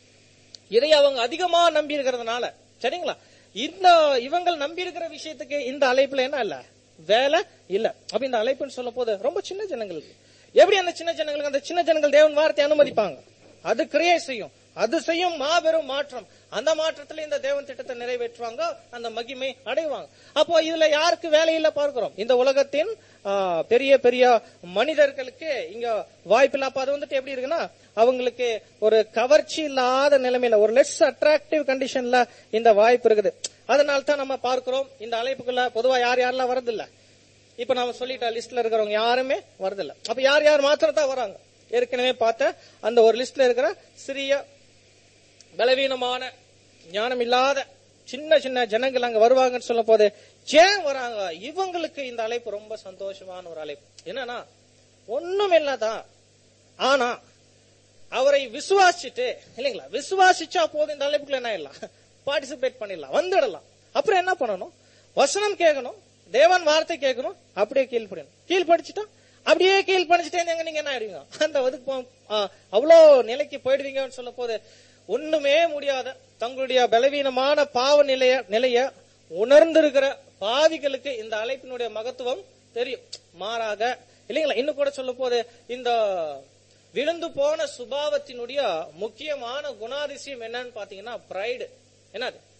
இதை அவங்க அதிகமா நம்பி இருக்கிறதுனால சரிங்களா இந்த இவங்கள் நம்பி இருக்கிற விஷயத்துக்கு இந்த அழைப்புல என்ன இல்ல வேலை இல்ல அப்ப இந்த அழைப்புன்னு சொல்லும் போது ரொம்ப சின்ன ஜனங்களுக்கு எப்படி அந்த சின்ன ஜனங்களுக்கு அந்த சின்ன ஜனங்கள் தேவன் வார்த்தை அனுமதிப்பாங்க அது கிரியை செய்யும் அது செய்யும் மாபெரும் மாற்றம் அந்த மாற்றத்துல இந்த தேவன் திட்டத்தை நிறைவேற்றுவாங்க அந்த மகிமை அடைவாங்க அப்போ இதுல யாருக்கு வேலை இல்ல பார்க்கிறோம் இந்த உலகத்தின் ஆ, பெரிய பெரிய மனிதர்களுக்கு இங்க வாய்ப்பில்ல அப்ப அது வந்துட்டு எப்படி இருக்குன்னா அவங்களுக்கு ஒரு கவர்ச்சி இல்லாத நிலைமையில ஒரு லெஸ் அட்ராக்டிவ் கண்டிஷன்ல இந்த வாய்ப்பு இருக்குது அதனால தான் நம்ம பார்க்கிறோம் இந்த அழைப்புக்குள்ள பொதுவா யார் யாரெல்லாம் வரதில்ல இப்ப நாம சொல்லிட்ட லிஸ்ட்ல இருக்கிறவங்க யாருமே வரதில்ல அப்ப யார் யார் மாத்திரம் தான் வராங்க ஏற்கனவே பார்த்த அந்த ஒரு லிஸ்ட்ல இருக்கிற சிறிய பலவீனமான ஞானம் இல்லாத சின்ன சின்ன ஜனங்கள் அங்க வருவாங்கன்னு சொல்லும் போது ஏன் வராங்க இவங்களுக்கு இந்த அழைப்பு ரொம்ப சந்தோஷமான ஒரு அழைப்பு என்னன்னா ஒண்ணும் இல்லதான் ஆனா அவரை விசுவாசிச்சுட்டு இல்லைங்களா விசுவாசிச்சா போதும் இந்த அழைப்புக்குள்ள என்ன இல்ல பார்ட்டிசிபேட் பண்ணிடலாம் வந்துடலாம் அப்புறம் என்ன பண்ணணும் வசனம் கேட்கணும் தேவன் வார்த்தை கேட்கணும் அப்படியே கீழ்ப்படியணும் கீழ்படிச்சுட்டா அப்படியே கீழ்படிச்சுட்டே எங்க நீங்க என்ன ஆயிடுவீங்க அந்த ஒதுக்கு போ- ஆ, அவ்வளோ நிலைக்கு போயிடுவீங்கன்னு சொல்லும் போது ஒண்ணுமே முடியாத தங்களுடைய பலவீனமான பாவ நிலைய நிலைய உணர்ந்திருக்கிற பாவிகளுக்கு இந்த அழைப்பினுடைய மகத்துவம் தெரியும் மாறாக இல்லைங்களா இன்னும் கூட சொல்லும் போது இந்த விழுந்து போன சுபாவத்தினுடைய முக்கியமான குணாதிசயம் என்னன்னு பாத்தீங்கன்னா பிரைடு என்னது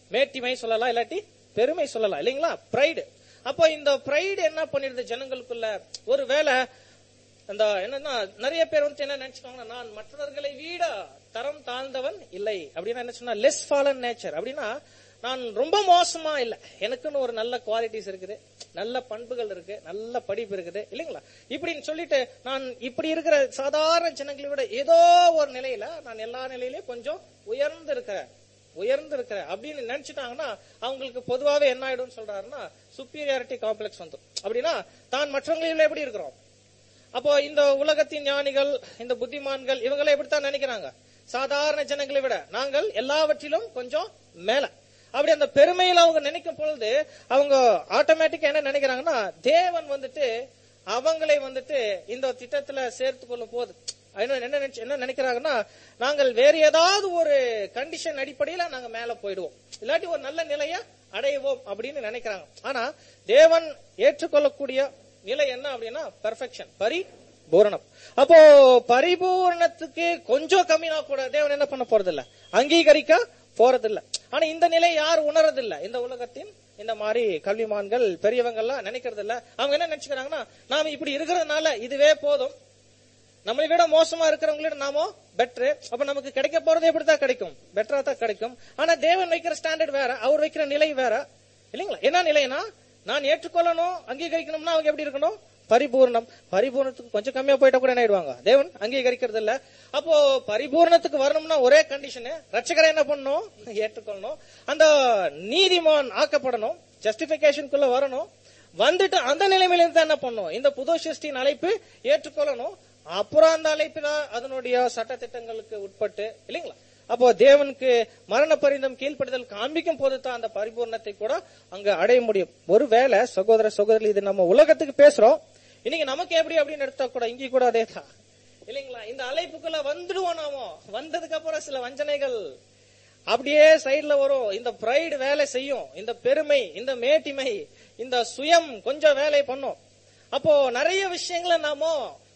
மேட்டிமை சொல்லலாம் இல்லாட்டி பெருமை சொல்லலாம் இல்லைங்களா பிரைடு அப்போ இந்த பிரைடு என்ன பண்ணிடுது ஜனங்களுக்குள்ள ஒருவேளை அந்த என்னன்னா நிறைய பேர் வந்து என்ன நினைச்சுக்காங்க நான் மற்றவர்களை விட தரம் தாழ்ந்தவன் இல்லை அப்படின்னா என்ன சொன்னா லெஸ் ஃபாலன் நேச்சர் அப்படின்னா நான் ரொம்ப மோசமா இல்ல எனக்குன்னு ஒரு நல்ல குவாலிட்டிஸ் இருக்குது நல்ல பண்புகள் இருக்கு நல்ல படிப்பு இருக்குது இல்லைங்களா இப்படின்னு சொல்லிட்டு நான் இப்படி இருக்கிற சாதாரண ஜனங்களை விட ஏதோ ஒரு நிலையில நான் எல்லா நிலையிலயும் கொஞ்சம் உயர்ந்து இருக்கிறேன் உயர்ந்து இருக்கிற அப்படின்னு நினைச்சிட்டாங்கன்னா அவங்களுக்கு பொதுவாவே என்ன ஆயிடும் சொல்றாருன்னா சுப்பீரியாரிட்டி காம்ப்ளெக்ஸ் வந்து அப்படின்னா தான் மற்றவங்களில் எப்படி இருக்கிறோம் அப்போ இந்த உலகத்தின் ஞானிகள் இந்த புத்திமான்கள் இவங்களை எப்படித்தான் நினைக்கிறாங்க சாதாரண ஜனங்களை விட நாங்கள் எல்லாவற்றிலும் கொஞ்சம் மேல அப்படி அந்த பெருமையில அவங்க நினைக்கும் பொழுது அவங்க ஆட்டோமேட்டிக்கா என்ன நினைக்கிறாங்கன்னா தேவன் வந்துட்டு அவங்களை வந்துட்டு இந்த திட்டத்துல சேர்த்து கொள்ளும் போது என்ன என்ன நினைச்சு- என்ன நினைக்கிறாங்கன்னா நாங்கள் வேற ஏதாவது ஒரு கண்டிஷன் அடிப்படையில நாங்க மேல போயிடுவோம் இல்லாட்டி ஒரு நல்ல நிலைய அடைவோம் அப்படின்னு நினைக்கிறாங்க ஆனா தேவன் ஏற்றுக்கொள்ளக்கூடிய நிலை என்ன அப்படின்னா பெர்ஃபெக்ஷன் பரிபூரணம் அப்போ பரிபூரணத்துக்கு கொஞ்சம் கம்மினா கூட தேவன் என்ன பண்ண போறது இல்ல அங்கீகரிக்க போறது இல்ல ஆனா இந்த நிலை யார் உணர்றது இல்ல இந்த உலகத்தின் இந்த மாதிரி கல்விமான்கள் பெரியவங்க எல்லாம் நினைக்கிறது இல்ல அவங்க என்ன நினைச்சுக்கிறாங்கன்னா நாம இப்படி இருக்கிறதுனால இதுவே போதும் நம்மளை விட மோசமா இருக்கிறவங்கள நாமோ பெட்ரு அப்ப நமக்கு கிடைக்க போறது எப்படிதான் கிடைக்கும் பெட்டரா தான் கிடைக்கும் ஆனா தேவன் வைக்கிற ஸ்டாண்டர்ட் வேற அவர் வைக்கிற நிலை வேற இல்லைங்களா என்ன நிலைனா நான் ஏற்றுக்கொள்ளணும் அங்கீகரிக்கணும்னா அவங்க எப்படி இருக்கணும் பரிபூர்ணம் பரிபூர்ணத்துக்கு கொஞ்சம் கம்மியா போயிட்டா கூட என்ன ஆயிடுவாங்க தேவன் அங்கீகரிக்கிறது இல்ல அப்போ பரிபூர்ணத்துக்கு வரணும்னா ஒரே கண்டிஷன் ரட்சகரை என்ன பண்ணணும் ஏற்றுக்கொள்ளணும் அந்த நீதிமான் ஆக்கப்படணும் ஜஸ்டிபிகேஷனுக்குள்ள வரணும் வந்துட்டு அந்த நிலைமையில இருந்து தான் என்ன பண்ணும் இந்த புது சிருஷ்டியின் அழைப்பு ஏற்றுக்கொள்ளணும் அப்புறம் அந்த அழைப்பு தான் அதனுடைய சட்டத்திட்டங்களுக்கு உட்பட்டு இல்லைங்களா அப்போ தேவனுக்கு மரண பரிந்தம் கீழ்ப்படுதல் காண்பிக்கும் போது தான் அந்த பரிபூர்ணத்தை கூட அங்க அடைய முடியும் ஒருவேளை சகோதர சகோதரி இது நம்ம உலகத்துக்கு பேசுறோம் இன்னைக்கு நமக்கு எப்படி அப்படின்னு எடுத்தா கூட இங்கே கூட அதே தான் இல்லைங்களா இந்த அழைப்புக்குள்ள வந்துடுவோம் நாமோ வந்ததுக்கு அப்புறம் சில வஞ்சனைகள் அப்படியே சைடுல வரும் இந்த பிரைடு வேலை செய்யும் இந்த பெருமை இந்த மேட்டிமை இந்த சுயம் கொஞ்சம் வேலை பண்ணும் அப்போ நிறைய விஷயங்களை நாமோ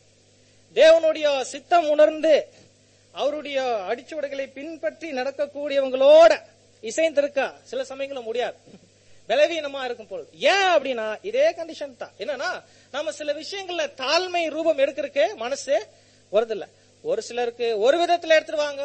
தேவனுடைய சித்தம் உணர்ந்து அவருடைய அடிச்சுவடுகளை பின்பற்றி நடக்கக்கூடியவங்களோட இசைந்திருக்க சில சமயங்களும் முடியாது பலவீனமா இருக்கும் போது ஏன் அப்படின்னா இதே கண்டிஷன் தான் என்னன்னா நம்ம சில விஷயங்கள்ல தாழ்மை ரூபம் எடுக்கிறதுக்கு மனசு வருதில்ல ஒரு சிலருக்கு ஒரு விதத்துல எடுத்துருவாங்க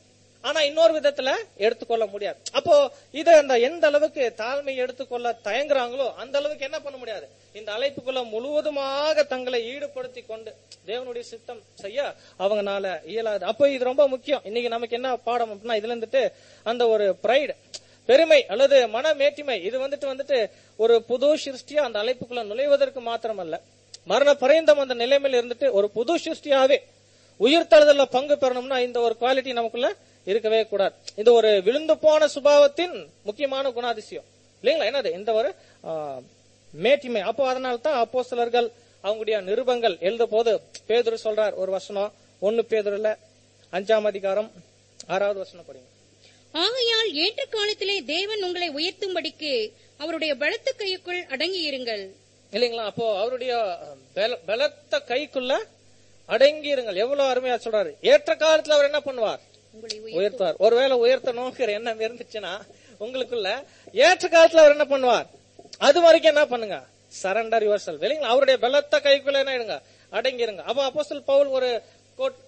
ஆனா இன்னொரு விதத்துல எடுத்துக்கொள்ள முடியாது அப்போ இது அந்த எந்த அளவுக்கு தாழ்மை எடுத்துக்கொள்ள தயங்குறாங்களோ அந்த அளவுக்கு என்ன பண்ண முடியாது இந்த அழைப்புக்குள்ள முழுவதுமாக தங்களை ஈடுபடுத்தி கொண்டு தேவனுடைய சித்தம் செய்ய அவங்கனால இயலாது அப்போ இது ரொம்ப முக்கியம் இன்னைக்கு நமக்கு என்ன பாடம் அப்படின்னா இதுல இருந்துட்டு அந்த ஒரு பிரைடு பெருமை அல்லது மன மேட்டிமை இது வந்துட்டு வந்துட்டு ஒரு புது சிருஷ்டியா அந்த அழைப்புக்குள்ள நுழைவதற்கு மாத்திரமல்ல மரண பரைந்தம் அந்த நிலைமையில இருந்துட்டு ஒரு புது சிருஷ்டியாவே உயிர்த்தழுதல்ல பங்கு பெறணும்னா இந்த ஒரு குவாலிட்டி நமக்குள்ள இருக்கவே கூடாது இது ஒரு விழுந்து போன சுபாவத்தின் முக்கியமான குணாதிசயம் இல்லைங்களா என்னது இந்த ஒரு ஆ, மேட்டிமை அப்போ அதனால தான் அப்போ சிலர்கள் அவங்களுடைய நிருபங்கள் எழுத போது பேதுரு சொல்றார் ஒரு வசனம் ஒன்னு பேதுருல அஞ்சாம் அதிகாரம் ஆறாவது வசனம் படிங்க ஆகையால் ஏற்ற காலத்திலே தேவன் உங்களை உயர்த்தும்படிக்கு அவருடைய பலத்த கைக்குள் அடங்கியிருங்கள் இல்லைங்களா அப்போ அவருடைய பல- பலத்த கைக்குள்ள அடங்கி இருங்கள் எவ்வளவு அருமையா சொல்றாரு ஏற்ற காலத்துல அவர் என்ன பண்ணுவார் உங்களை உயர்த்துவார் ஒருவேளை உயர்த்தணுங்கிற எண்ணம் இருந்துச்சுன்னா உங்களுக்குள்ள ஏற்ற காலத்துல அவர் என்ன பண்ணுவார் அது வரைக்கும் என்ன பண்ணுங்க சரண்டர் யுவர் செல்ஃப் இல்லைங்களா அவருடைய பலத்த கைக்குள்ள என்ன இருங்க அடங்கிருங்க அப்ப அப்போஸ்தலர் பவுல் ஒரு கோட்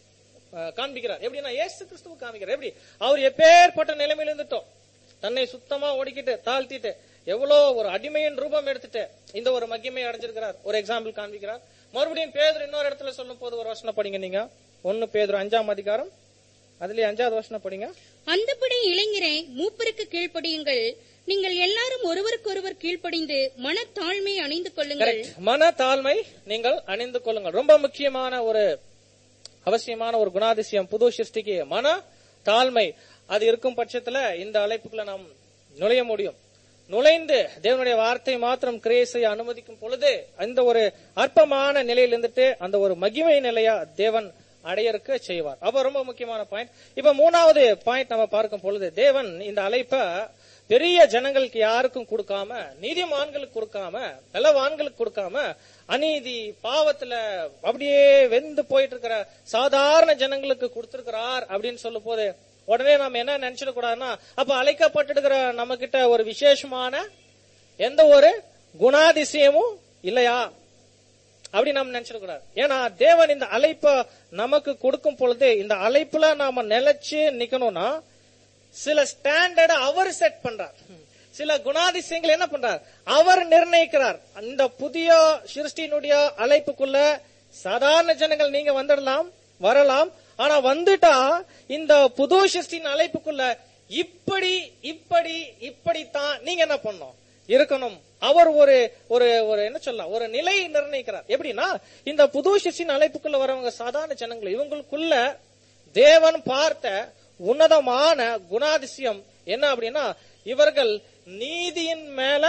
அஹ், காண்பிக்கிறார் எப்படின்னா இயேசு கிறிஸ்துவ காமிக்கிறார் எப்படி அவர் எப்பேற்பட்ட நிலைமையில இருந்துட்டோம் தன்னை சுத்தமா ஒடுக்கிட்டு தாழ்த்திட்டு எவ்வளவு ஒரு அடிமையின் ரூபம் எடுத்துட்டு இந்த ஒரு மகிமை அடைஞ்சிருக்கிறார் ஒரு எக்ஸாம்பிள் காண்பிக்கிறார் மறுபடியும் பேதர் இன்னொரு இடத்துல சொல்லும் போது ஒரு வசனம் படிங்க நீங்க ஒன்னு பேதர் அஞ்சாம் அதிகாரம் அதுலயே அஞ்சாவது வசனம் படிங்க அந்தபடி இளைஞரே மூப்பருக்கு கீழ்ப்படியுங்கள் நீங்கள் எல்லாரும் ஒருவருக்கொருவர் கீழ்ப்படிந்து மனத்தாழ்மை அணிந்து கொள்ளுங்கள் கரெக்ட் மன தாழ்மை நீங்கள் அணிந்து கொள்ளுங்கள் ரொம்ப முக்கியமான ஒரு அவசியமான ஒரு குணாதிசயம் புது சிருஷ்டிக்கு மன தாழ்மை அது இருக்கும் பட்சத்துல இந்த அழைப்புக்குள்ள நாம் நுழைய முடியும் நுழைந்து தேவனுடைய வார்த்தை மாத்திரம் கிரியை செய்ய அனுமதிக்கும் பொழுது அந்த ஒரு அற்பமான நிலையில் இருந்துட்டு அந்த ஒரு மகிமை நிலையா தேவன் அடையறக்க செய்வார் அப்ப ரொம்ப முக்கியமான பாயிண்ட் இப்ப மூணாவது பாயிண்ட் நம்ம பார்க்கும் பொழுது தேவன் இந்த அழைப்ப பெரிய ஜனங்களுக்கு யாருக்கும் கொடுக்காம நீதிமான்களுக்கு கொடுக்காம பலவான்களுக்கு கொடுக்காம அநீதி பாவத்துல அப்படியே வெந்து போயிட்டு இருக்கிற சாதாரண ஜனங்களுக்கு கொடுத்திருக்கிறார் அப்படின்னு சொல்லும் போது உடனே நம்ம என்ன நினைச்சிடக் கூடாதுன்னா அப்ப அழைக்கப்பட்டிருக்கிற நம்ம கிட்ட ஒரு விசேஷமான எந்த ஒரு குணாதிசயமும் இல்லையா அப்படி நாம் நினைச்சிடக்கூடாது ஏன்னா தேவன் இந்த அழைப்ப நமக்கு கொடுக்கும் பொழுது இந்த அழைப்புல நாம நிலைச்சு நிக்கணும்னா சில ஸ்டாண்டர்ட் அவர் செட் பண்றார் சில குணாதிசயங்கள் என்ன பண்றார் அவர் நிர்ணயிக்கிறார் இந்த புதிய சிருஷ்டியினுடைய அழைப்புக்குள்ள சாதாரண ஜனங்கள் நீங்க வந்துடலாம் வரலாம் ஆனா வந்துட்டா இந்த புது சிருஷ்டியின் அழைப்புக்குள்ள இப்படி இப்படி இப்படித்தான் நீங்க என்ன பண்ணணும் இருக்கணும் அவர் ஒரு ஒரு ஒரு என்ன சொல்லலாம் ஒரு நிலை நிர்ணயிக்கிறார் எப்படின்னா இந்த புது சிருஷ்டியின் அழைப்புக்குள்ள வரவங்க சாதாரண ஜனங்கள் இவங்களுக்குள்ள தேவன் பார்த்த உன்னதமான குணாதிசயம் என்ன அப்படின்னா இவர்கள் நீதியின் மேல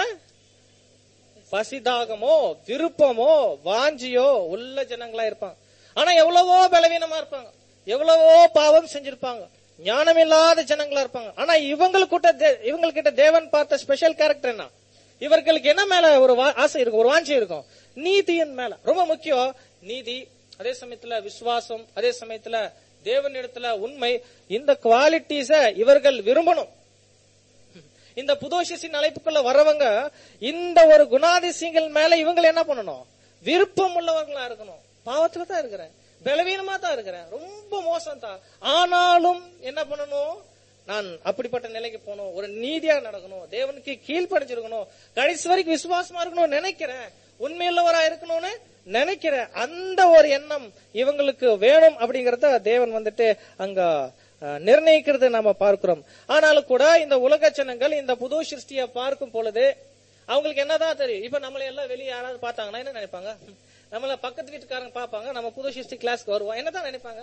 பசிதாகமோ விருப்பமோ வாஞ்சியோ உள்ள ஜனங்களா இருப்பாங்க ஆனா எவ்வளவோ பலவீனமா இருப்பாங்க எவ்வளவோ பாவம் செஞ்சிருப்பாங்க ஞானம் இல்லாத ஜனங்களா இருப்பாங்க ஆனா இவங்களுக்கு இவங்ககிட்ட தேவன் பார்த்த ஸ்பெஷல் கேரக்டர் என்ன இவர்களுக்கு என்ன மேல ஒரு வா- ஆசை இருக்கும் ஒரு வாஞ்சி இருக்கும் நீதியின் மேல ரொம்ப முக்கியம் நீதி அதே சமயத்துல விசுவாசம் அதே சமயத்துல தேவனிடத்துல உண்மை இந்த குவாலிட்டிஸ இவர்கள் விரும்பணும் இந்த புதோஷின் அழைப்புக்குள்ள வரவங்க இந்த ஒரு குணாதிசயங்கள் மேல இவங்க என்ன பண்ணணும் விருப்பம் உள்ளவங்களா இருக்கணும் பாவத்துல தான் இருக்கிறேன் பலவீனமா தான் இருக்கிறேன் ரொம்ப மோசம் தான் ஆனாலும் என்ன பண்ணணும் நான் அப்படிப்பட்ட நிலைக்கு போகணும் ஒரு நீதியா நடக்கணும் தேவனுக்கு கீழ்ப்படிஞ்சிருக்கணும் கடைசி வரைக்கும் விசுவாசமா இருக்கணும் நினைக்கிறேன் உண்மையுள்ளவரா இருக்கணும்னு நினைக்கிறேன் அந்த ஒரு எண்ணம் இவங்களுக்கு வேணும் அப்படிங்கறத தேவன் வந்துட்டு அங்க அஹ், நிர்ணயிக்கிறது நாம பார்க்கிறோம் ஆனாலும் கூட இந்த உலக ஜனங்கள் இந்த புது சிருஷ்டியை பார்க்கும் பொழுது அவங்களுக்கு என்னதான் தெரியும் இப்ப நம்மளை எல்லாம் வெளியே யாராவது பார்த்தாங்கன்னா என்ன நினைப்பாங்க நம்மள பக்கத்து வீட்டுக்காரங்க பார்ப்பாங்க நம்ம புது சிருஷ்டி கிளாஸ்க்கு வருவோம் என்னதான் நினைப்பாங்க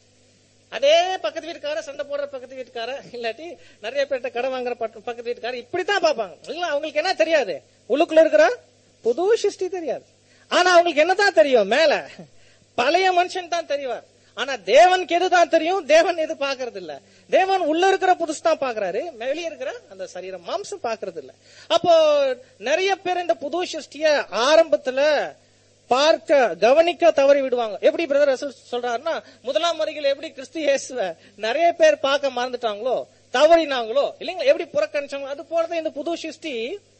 அதே பக்கத்து வீட்டுக்கார சண்டை போடுற பக்கத்து வீட்டுக்கார இல்லாட்டி நிறைய பேர்ட்ட கடன் வாங்குற பக்க- பக்கத்து வீட்டுக்கார இப்படித்தான் பார்ப்பாங்க இல்ல அவங்களுக்கு என்ன தெரியாது உள்ளுக்குள்ள இருக்கிற புது சிருஷ்டி தெரியாது ஆனா அவங்களுக்கு என்னதான் தெரியும் மேல பழைய மனுஷன் தான் தெரிவார் ஆனா தேவனுக்கு எதுதான் தெரியும் தேவன் எது பாக்குறது இல்ல தேவன் உள்ள இருக்கிற புதுசு தான் பாக்குறாரு வெளியே இருக்கிற அந்த சரீரம் மாம்சம் பாக்குறது இல்ல அப்போ நிறைய பேர் இந்த புது சிருஷ்டிய ஆரம்பத்துல பார்க்க கவனிக்க தவறி விடுவாங்க எப்படி பிரதர் ரசல் சொல்றாருன்னா முதலாம் வருகையில் எப்படி கிறிஸ்து இயேசுவ நிறைய பேர் பார்க்க மறந்துட்டாங்களோ தவறினாங்களோ இல்லைங்களா எப்படி புறக்கணிச்சாங்களோ அது போலதான் இந்த புது சிருஷ்டி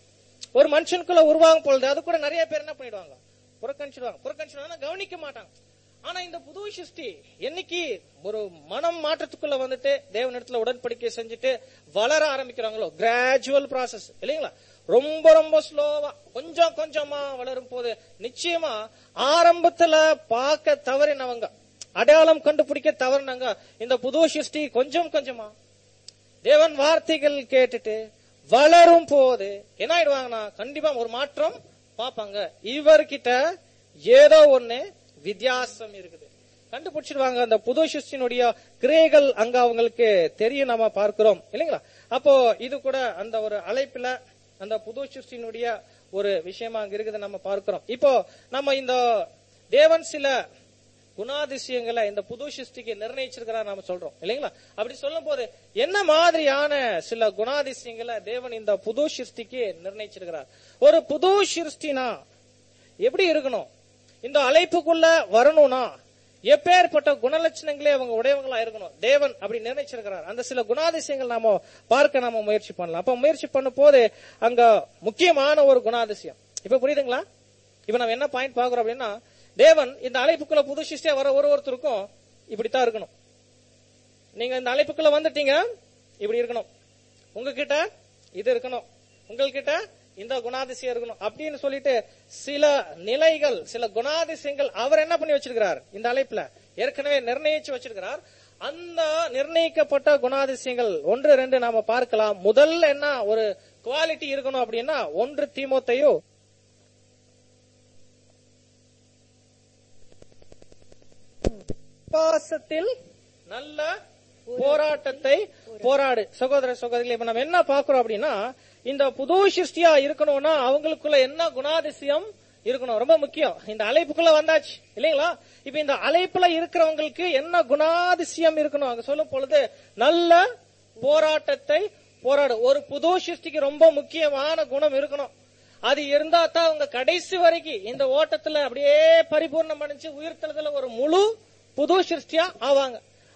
ஒரு மனுஷனுக்குள்ள உருவாகும் பொழுது அது கூட நிறைய பேர் என்ன பண்ணிடுவாங்க புறக்கணிச்சிடுவாங்க புறக்கணிச்சிடுவாங்க கவனிக்க மாட்டாங்க ஆனா இந்த புது சிருஷ்டி என்னைக்கு ஒரு மனம் மாற்றத்துக்குள்ள வந்துட்டு தேவனிடத்துல உடன்படிக்கை செஞ்சுட்டு வளர ஆரம்பிக்கிறாங்களோ கிராஜுவல் process இல்லைங்களா ரொம்ப ரொம்ப ஸ்லோவா கொஞ்சம் கொஞ்சமா வளரும் போது நிச்சயமா ஆரம்பத்துல பார்க்க தவறினவங்க அடையாளம் கண்டுபிடிக்க தவறினவங்க இந்த புது சிருஷ்டி கொஞ்சம் கொஞ்சமா தேவன் வார்த்தைகள் கேட்டுட்டு வளரும் போது என்ன ஆயிடுவாங்கன்னா கண்டிப்பா ஒரு மாற்றம் பார்ப்பாங்க இவர்கிட்ட ஏதோ ஒண்ணு வித்தியாசம் இருக்குது கண்டுபிடிச்சிடுவாங்க அந்த புது சிருஷ்டினுடைய கிரேகள் அங்க அவங்களுக்கு தெரியும் நாம பார்க்கிறோம் இல்லைங்களா அப்போ இது கூட அந்த ஒரு அழைப்புல அந்த புது சிருஷ்டினுடைய ஒரு விஷயமா அங்க இருக்குது நம்ம பார்க்கிறோம் இப்போ நம்ம இந்த தேவன் சில குணாதிசயங்களை இந்த புது சிருஷ்டிக்கு நிர்ணயிச்சிருக்கிறா நாம சொல்றோம் இல்லைங்களா அப்படி சொல்லும் போது என்ன மாதிரியான சில குணாதிசயங்களை தேவன் இந்த புது சிருஷ்டிக்கு நிர்ணயிச்சிருக்கிறார் ஒரு புது சிருஷ்டினா எப்படி இருக்கணும் இந்த அழைப்புக்குள்ள வரணும்னா எப்பேற்பட்ட குணலட்சணங்களே அவங்க உடையவங்களா இருக்கணும் தேவன் அப்படி நிர்ணயிச்சிருக்கிறார் அந்த சில குணாதிசயங்கள் நாம பார்க்க நாம முயற்சி பண்ணலாம் அப்ப முயற்சி பண்ணும் போது அங்க முக்கியமான ஒரு குணாதிசயம் இப்ப புரியுதுங்களா இப்ப நம்ம என்ன பாயிண்ட் பாக்குறோம் அப்படின்னா தேவன் இந்த அழைப்புக்குள்ள புது சிஷ்டியா வர ஒரு ஒருத்தருக்கும் இப்படித்தான் இருக்கணும் நீங்க இந்த அழைப்புக்குள்ள வந்துட்டீங்க இப்படி இருக்கணும் உங்ககிட்ட இது இருக்கணும் உங்ககிட்ட இந்த குணாதிசயம் இருக்கணும் அப்படின்னு சொல்லிட்டு சில நிலைகள் சில குணாதிசயங்கள் அவர் என்ன பண்ணி வச்சிருக்கிறார் இந்த அழைப்புல ஏற்கனவே நிர்ணயிச்சு வச்சிருக்கிறார் அந்த நிர்ணயிக்கப்பட்ட குணாதிசயங்கள் ஒன்று ரெண்டு நாம பார்க்கலாம் முதல்ல என்ன ஒரு குவாலிட்டி இருக்கணும் அப்படின்னா ஒன்று தீமோத்தையோ விசுவாசத்தில் நல்ல போராட்டத்தை போராடு சகோதர சகோதரிகளை இப்ப நம்ம என்ன பாக்குறோம் அப்படின்னா இந்த புது சிருஷ்டியா இருக்கணும்னா அவங்களுக்குள்ள என்ன குணாதிசயம் இருக்கணும் ரொம்ப முக்கியம் இந்த அழைப்புக்குள்ள வந்தாச்சு இல்லைங்களா இப்ப இந்த அழைப்புல இருக்கிறவங்களுக்கு என்ன குணாதிசயம் இருக்கணும் அங்க சொல்லும் பொழுது நல்ல போராட்டத்தை போராடு ஒரு புது சிருஷ்டிக்கு ரொம்ப முக்கியமான குணம் இருக்கணும் அது இருந்தா தான் அவங்க கடைசி வரைக்கும் இந்த ஓட்டத்துல அப்படியே பரிபூர்ணம் அடைஞ்சு உயிர்த்தெழுதல ஒரு முழு புது சிருஷ்டியா ஆவாங்க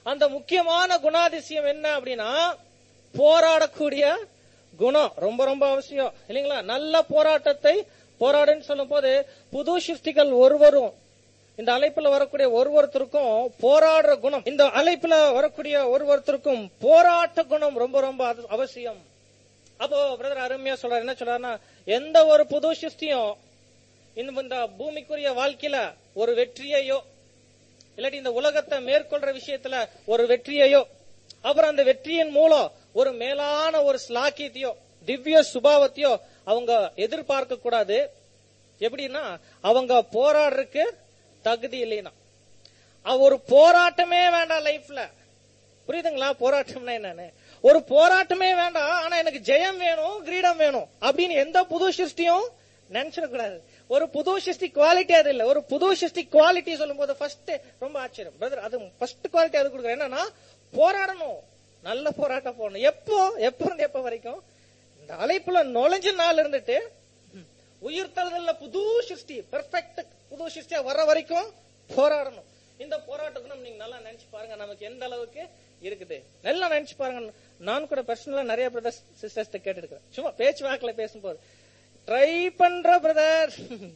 அந்த முக்கியமான குணாதிசயம் என்ன அப்படின்னா போராடக்கூடிய குணம் ரொம்ப ரொம்ப அவசியம் இல்லைங்களா நல்ல போராட்டத்தை போராடுன்னு சொல்லும் போது புது சிருஷ்டிகள் ஒருவரும் இந்த அழைப்புல வரக்கூடிய ஒருவருத்தருக்கும் போராடுற குணம் இந்த அழைப்புல வரக்கூடிய ஒருவருத்தருக்கும் போராட்ட குணம் ரொம்ப ரொம்ப அது- அவசியம் அப்போ பிரதர் அருமையா சொல்றாரு என்ன சொல்றாருன்னா எந்த ஒரு புது சிருஷ்டியும் இந்த இந்த பூமிக்குரிய வாழ்க்கையில ஒரு வெற்றியையோ இல்லாட்டி இந்த உலகத்தை மேற்கொள்ற விஷயத்துல ஒரு வெற்றியையோ அப்புறம் அந்த வெற்றியின் மூலம் ஒரு மேலான ஒரு ஸ்லாக்கியத்தையோ திவ்ய சுபாவத்தையோ அவங்க எதிர்பார்க்க கூடாது எப்படின்னா அவங்க போராடுறதுக்கு தகுதி இல்லைன்னா அவ ஒரு போராட்டமே வேண்டாம் லைஃப்ல புரியுதுங்களா போராட்டம்னா என்னன்னு ஒரு போராட்டமே வேண்டாம் ஆனா எனக்கு ஜெயம் வேணும் கிரீடம் வேணும் அப்படின்னு எந்த புது சிருஷ்டியும் நினைச்சிடக்கூடாது ஒரு புது சிருஷ்டி குவாலிட்டி அது இல்ல ஒரு புது சிருஷ்டி குவாலிட்டி சொல்லும் போது ஃபர்ஸ்ட் ரொம்ப ஆச்சரியம் பிரதர் அது ஃபர்ஸ்ட் குவாலிட்டி அது கொடுக்குறேன் என்னன்னா போராடணும் நல்ல போராட்டம் போடணும் எப்போ எப்போ இருந்து எப்போ வரைக்கும் இந்த அழைப்புல நுழைஞ்ச நாள் இருந்துட்டு ம், உயிர் தழுதல்ல புது சிருஷ்டி பெர்ஃபெக்ட் புது சிருஷ்டியா வர வரைக்கும் போராடணும் இந்த போராட்ட குணம் நீங்க நல்லா நினைச்சு பாருங்க நமக்கு எந்த அளவுக்கு இருக்குது நல்லா நினைச்சு பாருங்க நான் கூட பர்சனலா நிறைய பிரதர்ஸ் சிஸ்டர்ஸ் கேட்டுருக்கேன் சும்மா பேச்சு வாக்குல பேசும்போது ட்ரை பண்ற பிரதர்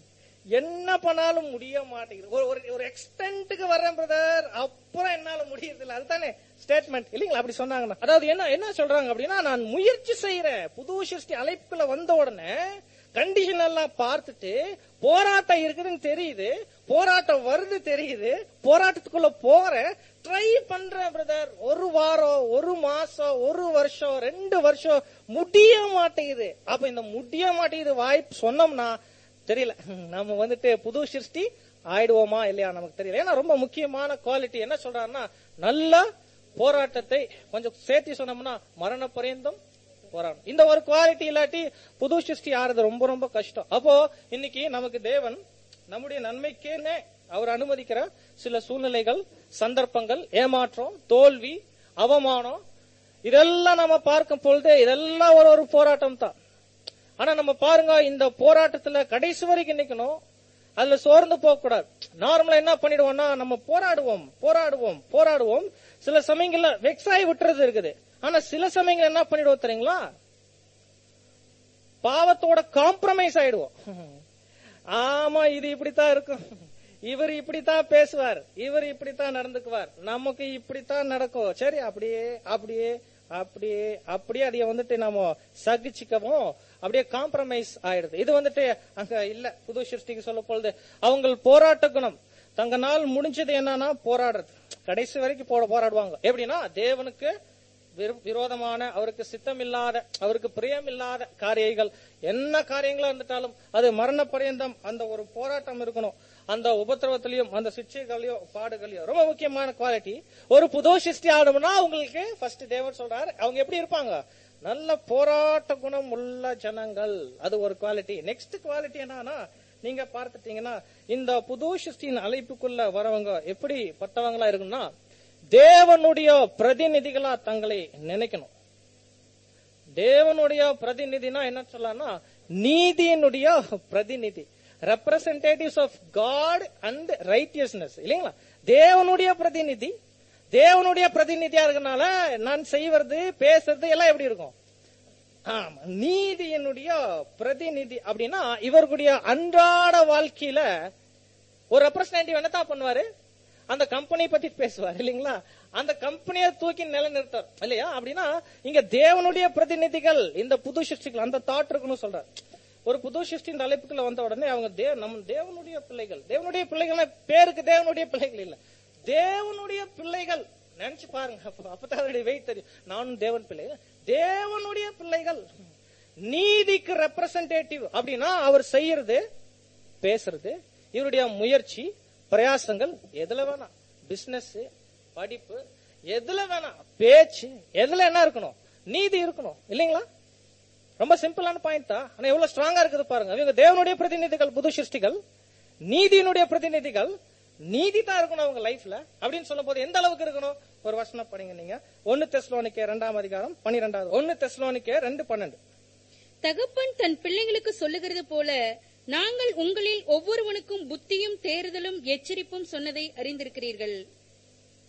என்ன பண்ணாலும் முடிய மாட்டேங்குது ஒரு ஒரு ஒரு எக்ஸ்டென்ட்டுக்கு வரேன் பிரதர் அப்புறம் என்னால முடியறது இல்ல அதுதானே ஸ்டேட்மெண்ட் இல்லைங்களா அப்படி சொன்னாங்கன்னா அதாவது என்ன என்ன சொல்றாங்க அப்படின்னா நான் முயற்சி செய்யறேன் புது சிருஷ்டி அழைப்புக்குள்ள வந்த உடனே கண்டிஷன் எல்லாம் பார்த்துட்டு போராட்டம் இருக்குதுன்னு தெரியுது போராட்டம் வருது தெரியுது போராட்டத்துக்குள்ள போறேன் ட்ரை பண்றேன் பிரதர் ஒரு வாரம் ஒரு மாசம் ஒரு வருஷம் ரெண்டு வருஷம் முடிய மாட்டேங்குது அப்ப இந்த முடிய மாட்டேங்குது வாய்ப்பு சொன்னோம்னா தெரியல நம்ம வந்துட்டு புது சிருஷ்டி ஆயிடுவோமா இல்லையா நமக்கு தெரியல ஏன்னா ரொம்ப முக்கியமான குவாலிட்டி என்ன சொல்றாருன்னா நல்ல போராட்டத்தை கொஞ்சம் சேர்த்து சொன்னோம்னா மரண பரியந்தம் போராடும் இந்த ஒரு குவாலிட்டி இல்லாட்டி புது சிருஷ்டி ஆறது ரொம்ப ரொம்ப கஷ்டம் அப்போ இன்னைக்கு நமக்கு தேவன் நம்முடைய நன்மைக்கேனே அவர் அனுமதிக்கிற சில சூழ்நிலைகள் சந்தர்ப்பங்கள் ஏமாற்றம் தோல்வி அவமானம் இதெல்லாம் நம்ம பார்க்கும் பொழுது இதெல்லாம் ஒரு ஒரு போராட்டம் தான் ஆனா நம்ம பாருங்க இந்த போராட்டத்துல கடைசி வரைக்கும் நிக்கணும் அதுல சோர்ந்து போக கூடாது நார்மலா என்ன பண்ணிடுவோம்னா நம்ம போராடுவோம் போராடுவோம் போராடுவோம் சில சமயங்கள்ல வெக்ஸாய் விட்டுறது இருக்குது ஆனா சில சமயங்கள் என்ன பண்ணிடுவோம் தெரியுங்களா பாவத்தோட காம்ப்ரமைஸ் ஆயிடுவோம் ஆமா இது இப்படித்தான் இருக்கும் இவர் இப்படித்தான் பேசுவார் இவர் இப்படித்தான் நடந்துக்குவார் நமக்கு இப்படித்தான் நடக்கும் சரி அப்படியே அப்படியே அப்படியே அப்படியே அதைய வந்துட்டு நாம சகிச்சுக்கவும் அப்படியே காம்ப்ரமைஸ் ஆயிடுது இது வந்துட்டு அங்க இல்ல புது சிருஷ்டிக்கு சொல்ல பொழுது அவங்க போராட்ட குணம் தங்க நாள் முடிஞ்சது என்னன்னா போராடுறது கடைசி வரைக்கும் போட போராடுவாங்க எப்படின்னா தேவனுக்கு விரு- விரோதமான அவருக்கு சித்தம் இல்லாத அவருக்கு பிரியம் இல்லாத காரியங்கள் என்ன காரியங்களா இருந்துட்டாலும் அது மரண பரியந்தம் அந்த ஒரு போராட்டம் இருக்கணும் அந்த உபத்திரவத்திலையும் அந்த சிக்ஷைகளையோ பாடுகளையோ ரொம்ப முக்கியமான குவாலிட்டி ஒரு புது சிருஷ்டி ஆகணும்னா அவங்களுக்கு ஃபர்ஸ்ட் தேவன் சொல்றாரு அவங்க எப்படி இருப்பாங்க நல்ல போராட்ட குணம் உள்ள ஜனங்கள் அது ஒரு குவாலிட்டி நெக்ஸ்ட் குவாலிட்டி என்னன்னா நீங்க பார்த்துட்டீங்கன்னா இந்த புது சிருஷ்டியின் அழைப்புக்குள்ள வரவங்க எப்படி பட்டவங்களா இருக்குன்னா தேவனுடைய பிரதிநிதிகளா தங்களை நினைக்கணும் தேவனுடைய பிரதிநிதினா என்ன சொல்லலாம்னா நீதியினுடைய பிரதிநிதி representatives of God and righteousness இல்லைங்களா தேவனுடைய பிரதிநிதி தேவனுடைய பிரதிநிதியா இருக்கனால நான் செய்வது பேசுறது எல்லாம் எப்படி இருக்கும் ஆமா நீதியினுடைய பிரதிநிதி அப்படின்னா இவர்களுடைய அன்றாட வாழ்க்கையில ஒரு ரெப்ரசன்டேட்டிவ் என்னதான் பண்ணுவாரு அந்த கம்பெனி பத்தி பேசுவார் இல்லைங்களா அந்த கம்பெனியை தூக்கி நிலைநிறுத்தார் இல்லையா அப்படின்னா இங்க தேவனுடைய பிரதிநிதிகள் இந்த புது சிருஷ்டிகள் அந்த தாட் இருக்குன்னு சொல்றார் ஒரு புது சிருஷ்டியின் அழைப்புக்குள்ள வந்த உடனே அவங்க தேவ நம்ம தேவனுடைய பிள்ளைகள் தேவனுடைய பிள்ளைகள் பேருக்கு தேவனுடைய பிள்ளைகள் இல்ல தேவனுடைய பிள்ளைகள் நினைச்சு பாருங்க அப்ப- அப்பதான் அதோடைய வெயிட் தெரியும் நானும் தேவன் பிள்ளைகள் தேவனுடைய பிள்ளைகள் நீதிக்கு ரெப்ரசன்டேட்டிவ் அப்படின்னா அவர் செய்யறது பேசுறது இவருடைய முயற்சி பிரயாசங்கள் எதுல வேணாம் பிசினஸ் படிப்பு எதுல வேணாம் பேச்சு எதுல என்ன இருக்கணும் நீதி இருக்கணும் இல்லைங்களா ரொம்ப சிம்பிளான பாயிண்ட் தான் ஆனா எவ்வளவு ஸ்ட்ராங்கா இருக்குது பாருங்க இவங்க தேவனுடைய பிரதிநிதிகள் புது சிருஷ்டிகள் நீதியினுடைய பிரதிநிதிகள் நீதி தான் இருக்கணும் அவங்க லைஃப்ல அப்படின்னு சொல்லும் போது எந்த அளவுக்கு இருக்கணும் ஒரு வசனம் படிங்க நீங்க ஒன்னு தெஸ்லோனிக்கே இரண்டாம் அதிகாரம் பன்னிரெண்டாவது ஒன்னு தெஸ்லோனிக்கே ரெண்டு பன்னெண்டு தகப்பன் தன் பிள்ளைகளுக்கு சொல்லுகிறது போல நாங்கள் உங்களில் ஒவ்வொருவனுக்கும் புத்தியும் தேறுதலும் எச்சரிப்பும் சொன்னதை அறிந்திருக்கிறீர்கள்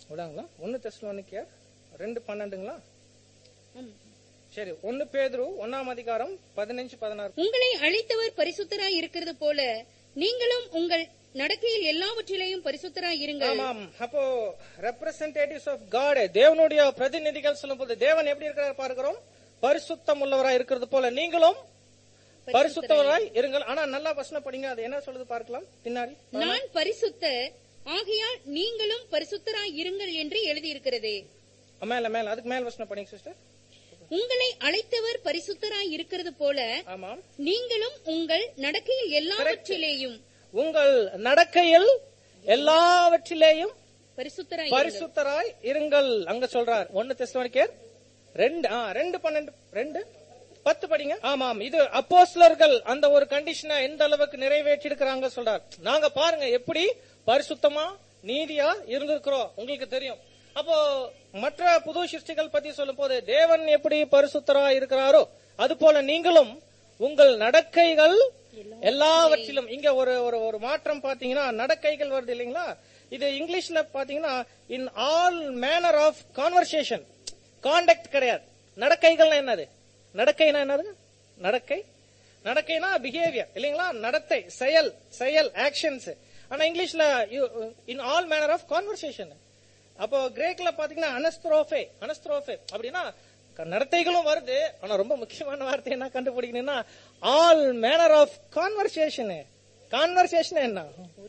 விடாங்களா ஒன்னு தெசலோனிக்கே ரெண்டு பன்னெண்டுங்களா ஆம். சரி ஒன்னு பேதுரு ஒன்னாம் அதிகாரம் பதினஞ்சு பதினாறு உங்களை அழைத்தவர் பரிசுத்தராய் இருக்கிறது போல நீங்களும் உங்கள் நடக்கையில் எல்லாவற்றிலேயும் பரிசுத்தராய் இருங்கள் ஆமாம் அப்போ ரெப்ரசன்டேட்டிவ்ஸ் ஆஃப் காட் தேவனுடைய பிரதிநிதிகள் சொல்லும்போது தேவன் எப்படி இருக்கிறார் பார்க்கிறோம் பரிசுத்தம் உள்ளவராய் இருக்கிறது போல நீங்களும் பரிசுத்தவராய் இருங்கள் ஆனா நல்லா வசனம் படிங்க அது என்ன சொல்லுது பார்க்கலாம் பின்னாடி நான் பரிசுத்தர் ஆகையால் நீங்களும் பரிசுத்தராய் இருங்கள் என்று எழுதியிருக்கிறதே மேல மேல அதுக்கு மேல வசனம் படிங்க சிஸ்டர் உங்களை அழைத்தவர் பரிசுத்தராய் இருக்கிறது போல ஆமாம் நீங்களும் உங்கள் நடக்கையில் எல்லாவற்றிலேயும் உங்கள் நடக்கையில் எல்லாவற்றிலேயும் பரிசுத்தராய் பரிசுத்தராய் இருங்கள் அங்க சொல்றார் ஒன்னு தெசலோனிக்கேர் ரெண்டு ஆ, ரெண்டு பன்னெண்டு ரெண்டு பத்து படிங்க ஆமாம் இது அப்போஸ்லர்கள் அந்த ஒரு கண்டிஷனை எந்த அளவுக்கு நிறைவேற்றி இருக்கிறாங்க சொல்றார் நாங்க பாருங்க எப்படி பரிசுத்தமா நீதியா இருந்திருக்கிறோம் உங்களுக்கு தெரியும் அப்போ மற்ற புது சிருஷ்டிகள் பத்தி சொல்லும் போது தேவன் எப்படி பரிசுத்தரா இருக்கிறாரோ அது போல நீங்களும் உங்கள் நடக்கைகள் எல்லாவற்றிலும் இங்க ஒரு ஒரு ஒரு மாற்றம் பாத்தீங்கன்னா நடக்கைகள் வருது இல்லைங்களா இது இங்கிலீஷ்ல பாத்தீங்கன்னா in all manner of conversation conduct கிடையாது நடக்கைகள்னா என்னது நடக்கைனா என்னது நடக்கை நடக்கைனா பிஹேவியர் இல்லைங்களா நடத்தை செயல் செயல் ஆக்ஷன்ஸ் ஆனா இங்கிலீஷ்ல in all manner of conversation அப்போ கிரேக்ல பாத்தீங்கன்னா அனஸ்த்ரோஃபே அனஸ்த்ரோஃபே அப்படின்னா க- நடத்தைகளும் வருது ஆனா ரொம்ப முக்கியமான வார்த்தை என்ன கண்டுபிடிக்கணும்னா all manner of conversation conversation என்ன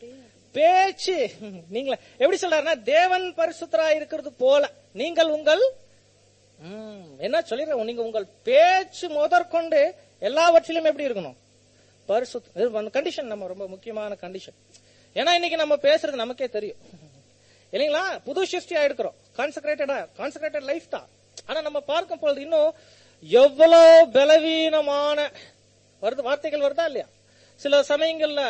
பேச்சு நீங்கள எப்படி சொல்றாருன்னா தேவன் பரிசுத்தரா இருக்கிறது போல நீங்கள் உங்கள் ம், என்ன சொல்லிடுறேன் நீங்க உங்கள் பேச்சு முதற்கொண்டு எல்லாவற்றிலும் எப்படி இருக்கணும் பரிசுத்த கண்டிஷன் நம்ம ரொம்ப முக்கியமான கண்டிஷன் ஏன்னா இன்னைக்கு நம்ம பேசுறது நமக்கே தெரியும் இல்லைங்களா புது சிருஷ்டியா எடுக்கிறோம் கான்சென்ட்ரேட்டடா கான்சென்ட்ரேட்டட் லைஃப் தான் ஆனா நம்ம பார்க்கும் பொழுது இன்னும் எவ்வளவு பலவீனமான வருது வார்த்தைகள் வருதா இல்லையா சில சமயங்கள்ல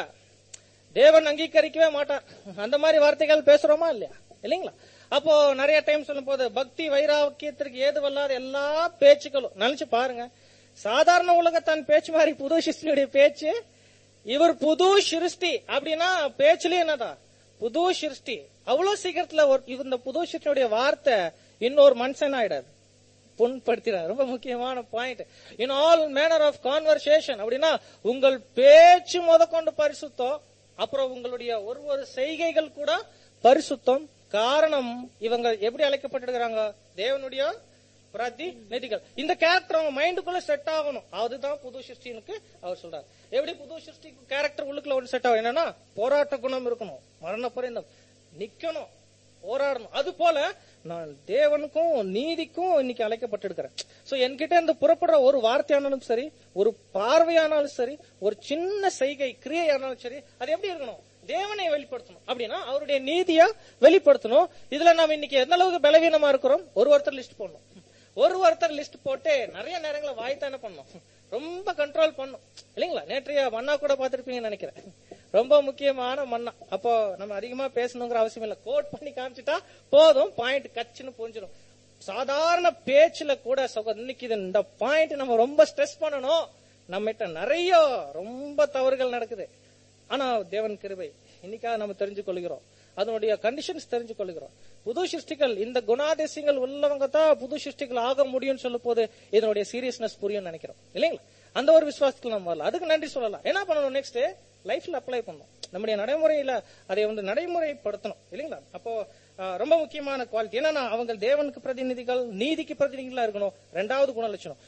தேவன் அங்கீகரிக்கவே மாட்டார் அந்த மாதிரி வார்த்தைகள் பேசுறோமா இல்லையா இல்லைங்களா அப்போ நிறைய டைம் சொல்லும் போது பக்தி வைராக்கியத்திற்கு ஏதுவல்லாத எல்லா பேச்சுக்களும் நினைச்சு பாருங்க சாதாரண உலகத்தான் பேச்சு மாதிரி புது சிருஷ்டியுடைய பேச்சு இவர் புது சிருஷ்டி அப்படின்னா பேச்சுலயே என்னதான் புது சிருஷ்டி அவ்வளவு சீக்கிரத்துல ஒரு இந்த புது சிருஷ்டியுடைய வார்த்தை இன்னொரு மனுஷன் ஆயிடாது புண்படுத்தினார் ரொம்ப முக்கியமான point in all manner of conversation அப்படின்னா உங்கள் பேச்சு முதற்கொண்டு பரிசுத்தம் அப்புறம் உங்களுடைய ஒரு ஒரு செய்கைகள் கூட பரிசுத்தம் காரணம் இவங்க எப்படி அழைக்கப்பட்டிருக்கிறாங்க தேவனுடைய பிரதிநிதிகள் இந்த கேரக்டர் அவங்க மைண்டுக்குள்ள செட் ஆகணும் அதுதான் புது சிருஷ்டினுக்கு அவர் சொல்றாரு எப்படி புது சிருஷ்டிக்கு கேரக்டர் உள்ளுக்குள்ள ஒரு செட் ஆகும் என்னன்னா போராட்ட குணம் இருக்கணும் மரண பரிந்தம் நிக்கணும் போராடணும் அது போல நான் தேவனுக்கும் நீதிக்கும் இன்னைக்கு அழைக்கப்பட்டிருக்கிறேன் சோ என்கிட்ட இருந்து புறப்படுற ஒரு வார்த்தையானாலும் சரி ஒரு பார்வையானாலும் சரி ஒரு சின்ன செய்கை கிரியையானாலும் சரி அது எப்படி இருக்கணும் தேவனை வெளிப்படுத்தணும் அப்படின்னா அவருடைய நீதியா வெளிப்படுத்தணும் இதுல நாம இன்னைக்கு எந்த அளவுக்கு பலவீனமா இருக்கிறோம் ஒரு ஒருத்தர் லிஸ்ட் போடணும் ஒரு ஒருத்தர் லிஸ்ட் போட்டு நிறைய நேரங்களை வாய்த்தானே பண்ணணும் ரொம்ப கண்ட்ரோல் பண்ணும் இல்லைங்களா நேற்றைய மன்னா கூட பார்த்திருப்பீங்கன்னு நினைக்கிறேன் ரொம்ப முக்கியமான மன்னா அப்போ நம்ம அதிகமா பேசணுங்கிற அவசியம் இல்ல கோட் பண்ணி காமிச்சிட்டா போதும் பாயிண்ட் கச்சுன்னு புரிஞ்சிடும் சாதாரண பேச்சுல கூட சகோ- இன்னைக்கு இது இந்த பாயிண்ட் நம்ம ரொம்ப ஸ்ட்ரெஸ் பண்ணணும் நம்மகிட்ட நிறைய ரொம்ப தவறுகள் நடக்குது ஆனா தேவன் கிருபை இன்னைக்காக நம்ம தெரிஞ்சு கொள்கிறோம் அதனுடைய கண்டிஷன்ஸ் தெரிஞ்சு கொள்கிறோம் புது சிருஷ்டிகள் இந்த குணாதிசயங்கள் உள்ளவங்க தான் புது சிருஷ்டிகள் ஆக முடியும்னு சொல்லும் போது இதனுடைய சீரியஸ்னஸ் புரியும் நினைக்கிறோம் இல்லைங்களா அந்த ஒரு விசுவாசத்துக்கு நம்ம வரலாம் அதுக்கு நன்றி சொல்லலாம் என்ன பண்ணணும் நெக்ஸ்ட் லைஃப்ல அப்ளை பண்ணணும் நம்முடைய நடைமுறையில அதை வந்து நடைமுறைப்படுத்தணும் இல்லைங்களா அப்போ ஆஹ், ரொம்ப முக்கியமான குவாலிட்டி என்னன்னா அவங்க தேவனுக்கு பிரதிநிதிகள் நீதிக்கு பிரதிநிதிகளா இருக்கணும் ரெண்டாவது குணலட்சணம்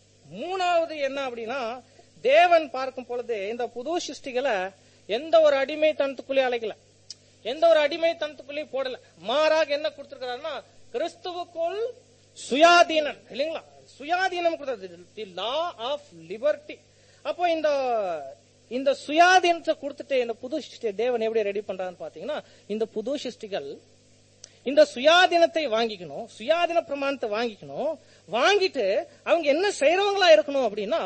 மூணாவது என்ன அப்படின்னா தேவன் பார்க்கும் பொழுது இந்த புது சிருஷ்டிகளை எந்த ஒரு அடிமைத்தனத்துக்குள்ளே அழைக்கல எந்த ஒரு அடிமைத்தனத்துக்குள்ளேயும் போடல மாறாக என்ன கொடுத்திருக்கிறாருன்னா கிறிஸ்துவுக்குள் சுயாதீனன் இல்லைங்களா சுயாதீனம் தி லா ஆஃப் லிபர்ட்டி அப்போ இந்த இந்த சுயாதீனத்தை கொடுத்துட்டு இந்த புது சிருஷ்டியை தேவன் எப்படி ரெடி பண்றான்னு பாத்தீங்கன்னா இந்த புது சிருஷ்டிகள் இந்த சுயாதீனத்தை வாங்கிக்கணும் சுயாதீன பிரமாணத்தை வாங்கிக்கணும் வாங்கிட்டு அவங்க என்ன செய்யறவங்களா இருக்கணும் அப்படின்னா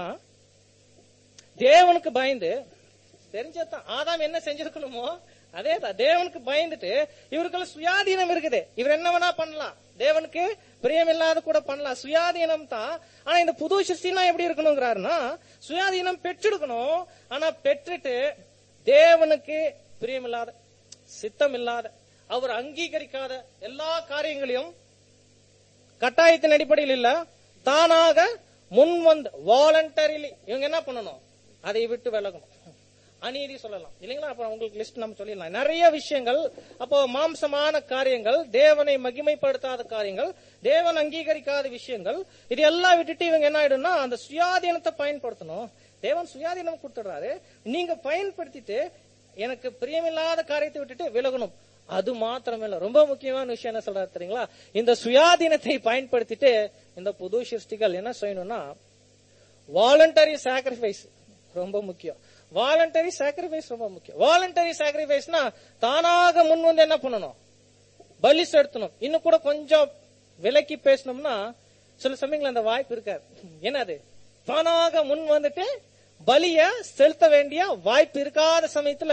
தேவனுக்கு பயந்து தெரிஞ்சதான் ஆதாம் என்ன செஞ்சிருக்கணுமோ அதே தான் தேவனுக்கு பயந்துட்டு இவருக்குள்ள சுயாதீனம் இருக்குது இவர் என்ன வேணா பண்ணலாம் தேவனுக்கு பிரியம் இல்லாத கூட பண்ணலாம் சுயாதீனம் தான் ஆனா இந்த புது சிருஷ்டினா எப்படி இருக்கணுங்கிறாருன்னா சுயாதீனம் பெற்றெடுக்கணும் ஆனா பெற்றுட்டு தேவனுக்கு பிரியம் இல்லாத சித்தம் இல்லாத அவர் அங்கீகரிக்காத எல்லா காரியங்களையும் கட்டாயத்தின் அடிப்படையில் இல்ல தானாக முன் வந்து வாலண்டரிலி இவங்க என்ன பண்ணணும் அதை விட்டு விலகணும் அநீதி சொல்லலாம் இல்லைங்களா அப்புறம் உங்களுக்கு லிஸ்ட் நம்ம சொல்லிடலாம் நிறைய விஷயங்கள் அப்போ மாம்சமான காரியங்கள் தேவனை மகிமைப்படுத்தாத காரியங்கள் தேவன் அங்கீகரிக்காத விஷயங்கள் இது எல்லாம் விட்டுட்டு இவங்க என்ன ஆயிடும்னா அந்த சுயாதீனத்தை பயன்படுத்தணும் தேவன் சுயாதீனம் கொடுத்துடுறாரு நீங்க பயன்படுத்திட்டு எனக்கு பிரியமில்லாத காரியத்தை விட்டுட்டு விலகணும் அது மாத்திரமில்ல ரொம்ப முக்கியமான விஷயம் என்ன சொல்றாரு தெரியுங்களா இந்த சுயாதீனத்தை பயன்படுத்திட்டு இந்த புது சிருஷ்டிகள் என்ன செய்யணும்னா வாலண்டரி சாக்ரிஃபைஸ் ரொம்ப முக்கியம் வாலண்டரி சாக்ரிஃபைஸ் ரொம்ப முக்கியம் வாலண்டரி சாக்ரிஃபைஸ்னா தானாக முன் வந்து என்ன பண்ணணும் பலி செலுத்தணும் இன்னும் கூட கொஞ்சம் விலக்கி பேசணும்னா சில சமயங்கள் அந்த வாய்ப்பு இருக்காது என்னது தானாக முன் வந்துட்டு பலிய செலுத்த வேண்டிய வாய்ப்பு இருக்காத சமயத்துல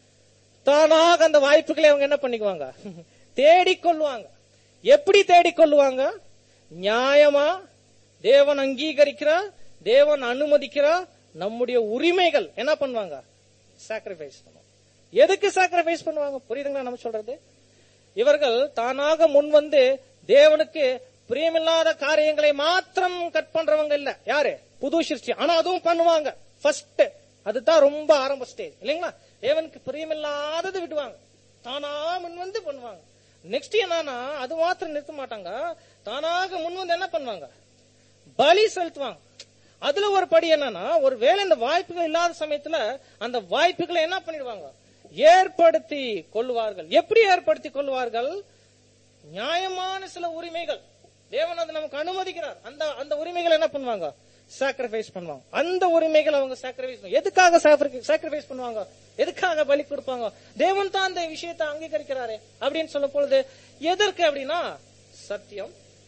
தானாக அந்த வாய்ப்புகளை அவங்க என்ன பண்ணிக்குவாங்க தேடிக்கொள்வாங்க எப்படி தேடிக்கொள்வாங்க நியாயமா தேவன் அங்கீகரிக்கிறா தேவன் அனுமதிக்கிறா நம்முடைய உரிமைகள் என்ன பண்ணுவாங்க சாக்ரிஃபைஸ் பண்ணுவாங்க எதுக்கு சாக்ரிஃபைஸ் பண்ணுவாங்க புரியுதுங்களா நம்ம சொல்றது இவர்கள் தானாக முன் வந்து தேவனுக்கு பிரியமில்லாத காரியங்களை மாத்திரம் கட் பண்றவங்க இல்ல யாரு புது சிருஷ்டி ஆனா அதுவும் பண்ணுவாங்க ஃபர்ஸ்ட் அதுதான் ரொம்ப ஆரம்ப ஸ்டேஜ் இல்லைங்களா தேவனுக்கு பிரியமில்லாதது விடுவாங்க தானா முன் வந்து பண்ணுவாங்க நெக்ஸ்ட் என்னன்னா அது மாத்திரம் நிறுத்த மாட்டாங்க தானாக முன் வந்து என்ன பண்ணுவாங்க பலி செலுத்துவாங்க அதுல ஒரு படி என்னன்னா ஒரு வேலை இந்த வாய்ப்புகள் இல்லாத சமயத்துல அந்த வாய்ப்புகளை என்ன பண்ணிடுவாங்க ஏற்படுத்தி கொள்வார்கள் எப்படி ஏற்படுத்தி கொள்வார்கள் நியாயமான சில உரிமைகள் தேவன் அதை நமக்கு அனுமதிக்கிறார் அந்த அந்த உரிமைகள் என்ன பண்ணுவாங்க சாக்ரிஃபைஸ் பண்ணுவாங்க அந்த உரிமைகள் அவங்க சாக்ரிஃபைஸ் எதுக்காக சாக்ரிஃபைஸ் பண்ணுவாங்க எதுக்காக பலி கொடுப்பாங்க தேவன் தான் அந்த விஷயத்தை அங்கீகரிக்கிறாரே அப்படின்னு சொல்லும் பொழுது எதற்கு அப்படின்னா சத்தியம்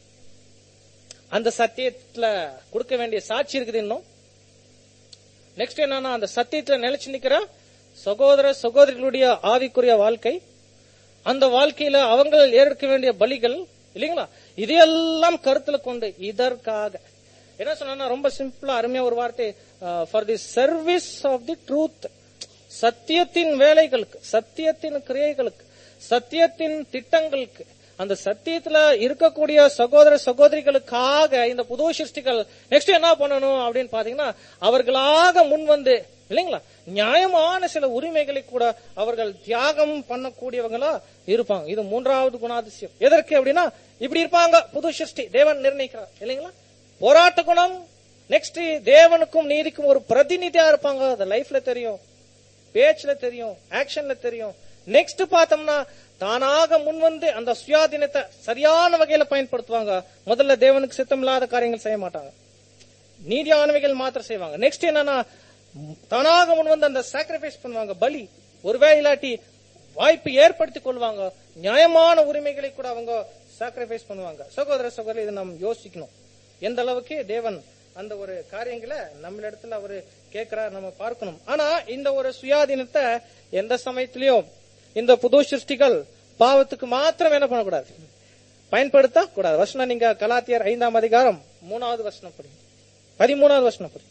அந்த சத்தியத்துல கொடுக்க வேண்டிய சாட்சி இருக்குது இன்னும் நெக்ஸ்ட் என்னன்னா அந்த சத்தியத்துல நிலைச்சு நிக்கிற சகோதர சகோதரிகளுடைய ஆவிக்குரிய வாழ்க்கை அந்த வாழ்க்கையில அவங்க ஏற்க வேண்டிய பலிகள் இல்லைங்களா இதையெல்லாம் கருத்துல கொண்டு இதற்காக என்ன சொன்னா ரொம்ப சிம்பிளா அருமையா ஒரு வார்த்தை for the service of the truth சத்தியத்தின் வேலைகளுக்கு சத்தியத்தின் கிரியைகளுக்கு சத்தியத்தின் திட்டங்களுக்கு அந்த சத்தியத்துல இருக்கக்கூடிய சகோதர சகோதரிகளுக்காக இந்த புது சிருஷ்டிகள் நெக்ஸ்ட் என்ன பண்ணணும் அப்படின்னு பாத்தீங்கன்னா அவர்களாக முன் வந்து இல்லைங்களா நியாயமான சில உரிமைகளை கூட அவர்கள் தியாகம் பண்ணக்கூடியவங்களா இருப்பாங்க இது மூன்றாவது குணாதிசயம் எதற்கு அப்படின்னா இப்படி இருப்பாங்க புது சிருஷ்டி தேவன் நிர்ணயிக்கிறார் இல்லைங்களா போராட்ட குணம் நெக்ஸ்ட் தேவனுக்கும் நீதிக்கும் ஒரு பிரதிநிதியா இருப்பாங்க அது லைஃப்ல தெரியும் பேச்சுல தெரியும் ஆக்ஷன்ல தெரியும் நெக்ஸ்ட் பார்த்தோம்னா தானாக முன் வந்து அந்த சுயாதீனத்தை சரியான வகையில பயன்படுத்துவாங்க முதல்ல தேவனுக்கு சித்தம் இல்லாத காரியங்கள் செய்ய மாட்டாங்க நீதியானவைகள் மாத்திரம் செய்வாங்க நெக்ஸ்ட் என்னன்னா தானாக முன் வந்து அந்த சாக்ரிஃபைஸ் பண்ணுவாங்க பலி ஒருவேளை இல்லாட்டி வாய்ப்பு ஏற்படுத்தி கொள்வாங்க நியாயமான உரிமைகளை கூட அவங்க சாக்ரிஃபைஸ் பண்ணுவாங்க சகோதர சகோதரி இதை நாம் யோசிக்கணும் எந்த அளவுக்கு தேவன் அந்த ஒரு காரியங்களை நம்ம இடத்துல அவரு கேட்கிறார் நம்ம பார்க்கணும் ஆனா இந்த ஒரு சுயாதீனத்தை எந்த சமயத்திலயும் இந்த புது சிருஷ்டிகள் பாவத்துக்கு மாத்திரம் என்ன பண்ணக்கூடாது பயன்படுத்த கூடாது வசனம் நீங்க கலாத்தியர் ஐந்தாம் அதிகாரம் மூணாவது வசனம் படி பதிமூணாவது வசனம் படி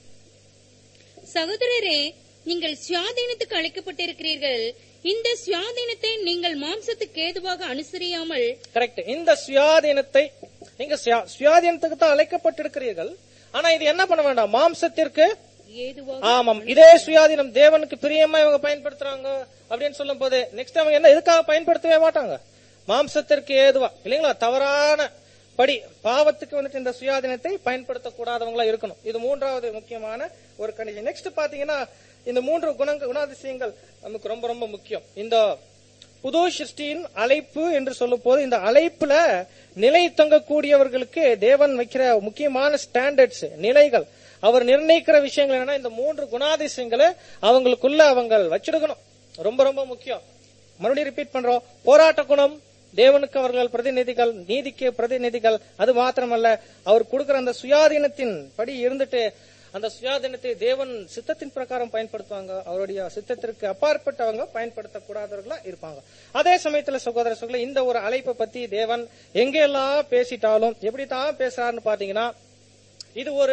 சகோதரரே நீங்கள் சுயாதீனத்துக்கு அழைக்கப்பட்டிருக்கிறீர்கள் இந்த சுயாதீனத்தை நீங்கள் மாம்சத்துக்கு ஏதுவாக அனுசரியாமல் கரெக்ட் இந்த சுயாதீனத்தை நீங்க சுயா- சுயாதீனத்துக்கு தான் அழைக்கப்பட்டிருக்கிறீர்கள் ஆனா இது என்ன பண்ண வேண்டாம் மாம்சத்திற்கு ஏதுவாக ஆமாம் இதே சுயாதீனம் தேவனுக்கு பிரியமா இவங்க பயன்படுத்துறாங்க அப்படின்னு சொல்லும் போது நெக்ஸ்ட் அவங்க என்ன எதுக்காக பயன்படுத்தவே மாட்டாங்க மாம்சத்திற்கு ஏதுவா இல்லைங்களா தவறான படி பாவத்துக்கு வந்துட்டு இந்த சுயாதீனத்தை பயன்படுத்தக்கூடாதவங்களா இருக்கணும் இது மூன்றாவது முக்கியமான ஒரு கண்டிஷன் நெக்ஸ்ட் பாத்தீங்கன்னா இந்த மூன்று குணங்க குணாதிசயங்கள் நமக்கு ரொம்ப ரொம்ப முக்கியம் இந்த புது சிருஷ்டியின் அழைப்பு என்று சொல்லும் போது இந்த அழைப்புல நிலை தங்கக்கூடியவர்களுக்கு தேவன் வைக்கிற முக்கியமான ஸ்டாண்டர்ட்ஸ் நிலைகள் அவர் நிர்ணயிக்கிற விஷயங்கள் என்னன்னா இந்த மூன்று குணாதிசயங்களை அவங்களுக்குள்ள அவங்க வச்சிருக்கணும் ரொம்ப ரொம்ப முக்கியம் மறுபடியும் ரிப்பீட் பண்றோம் போராட்ட குணம் தேவனுக்கு அவர்கள் பிரதிநிதிகள் நீதிக்கு பிரதிநிதிகள் அது மாத்திரமல்ல அவர் கொடுக்கிற அந்த சுயாதீனத்தின் படி இருந்துட்டு அந்த சுயாதீனத்தை தேவன் சித்தத்தின் பிரகாரம் பயன்படுத்துவாங்க அவருடைய சித்தத்திற்கு அப்பாற்பட்டவங்க பயன்படுத்தக்கூடாதவர்களா இருப்பாங்க அதே சமயத்துல சகோதர சகோதரி இந்த ஒரு அழைப்பை பத்தி தேவன் எங்கெல்லாம் பேசிட்டாலும் எப்படி தான் பேசுறாருன்னு பாத்தீங்கன்னா இது ஒரு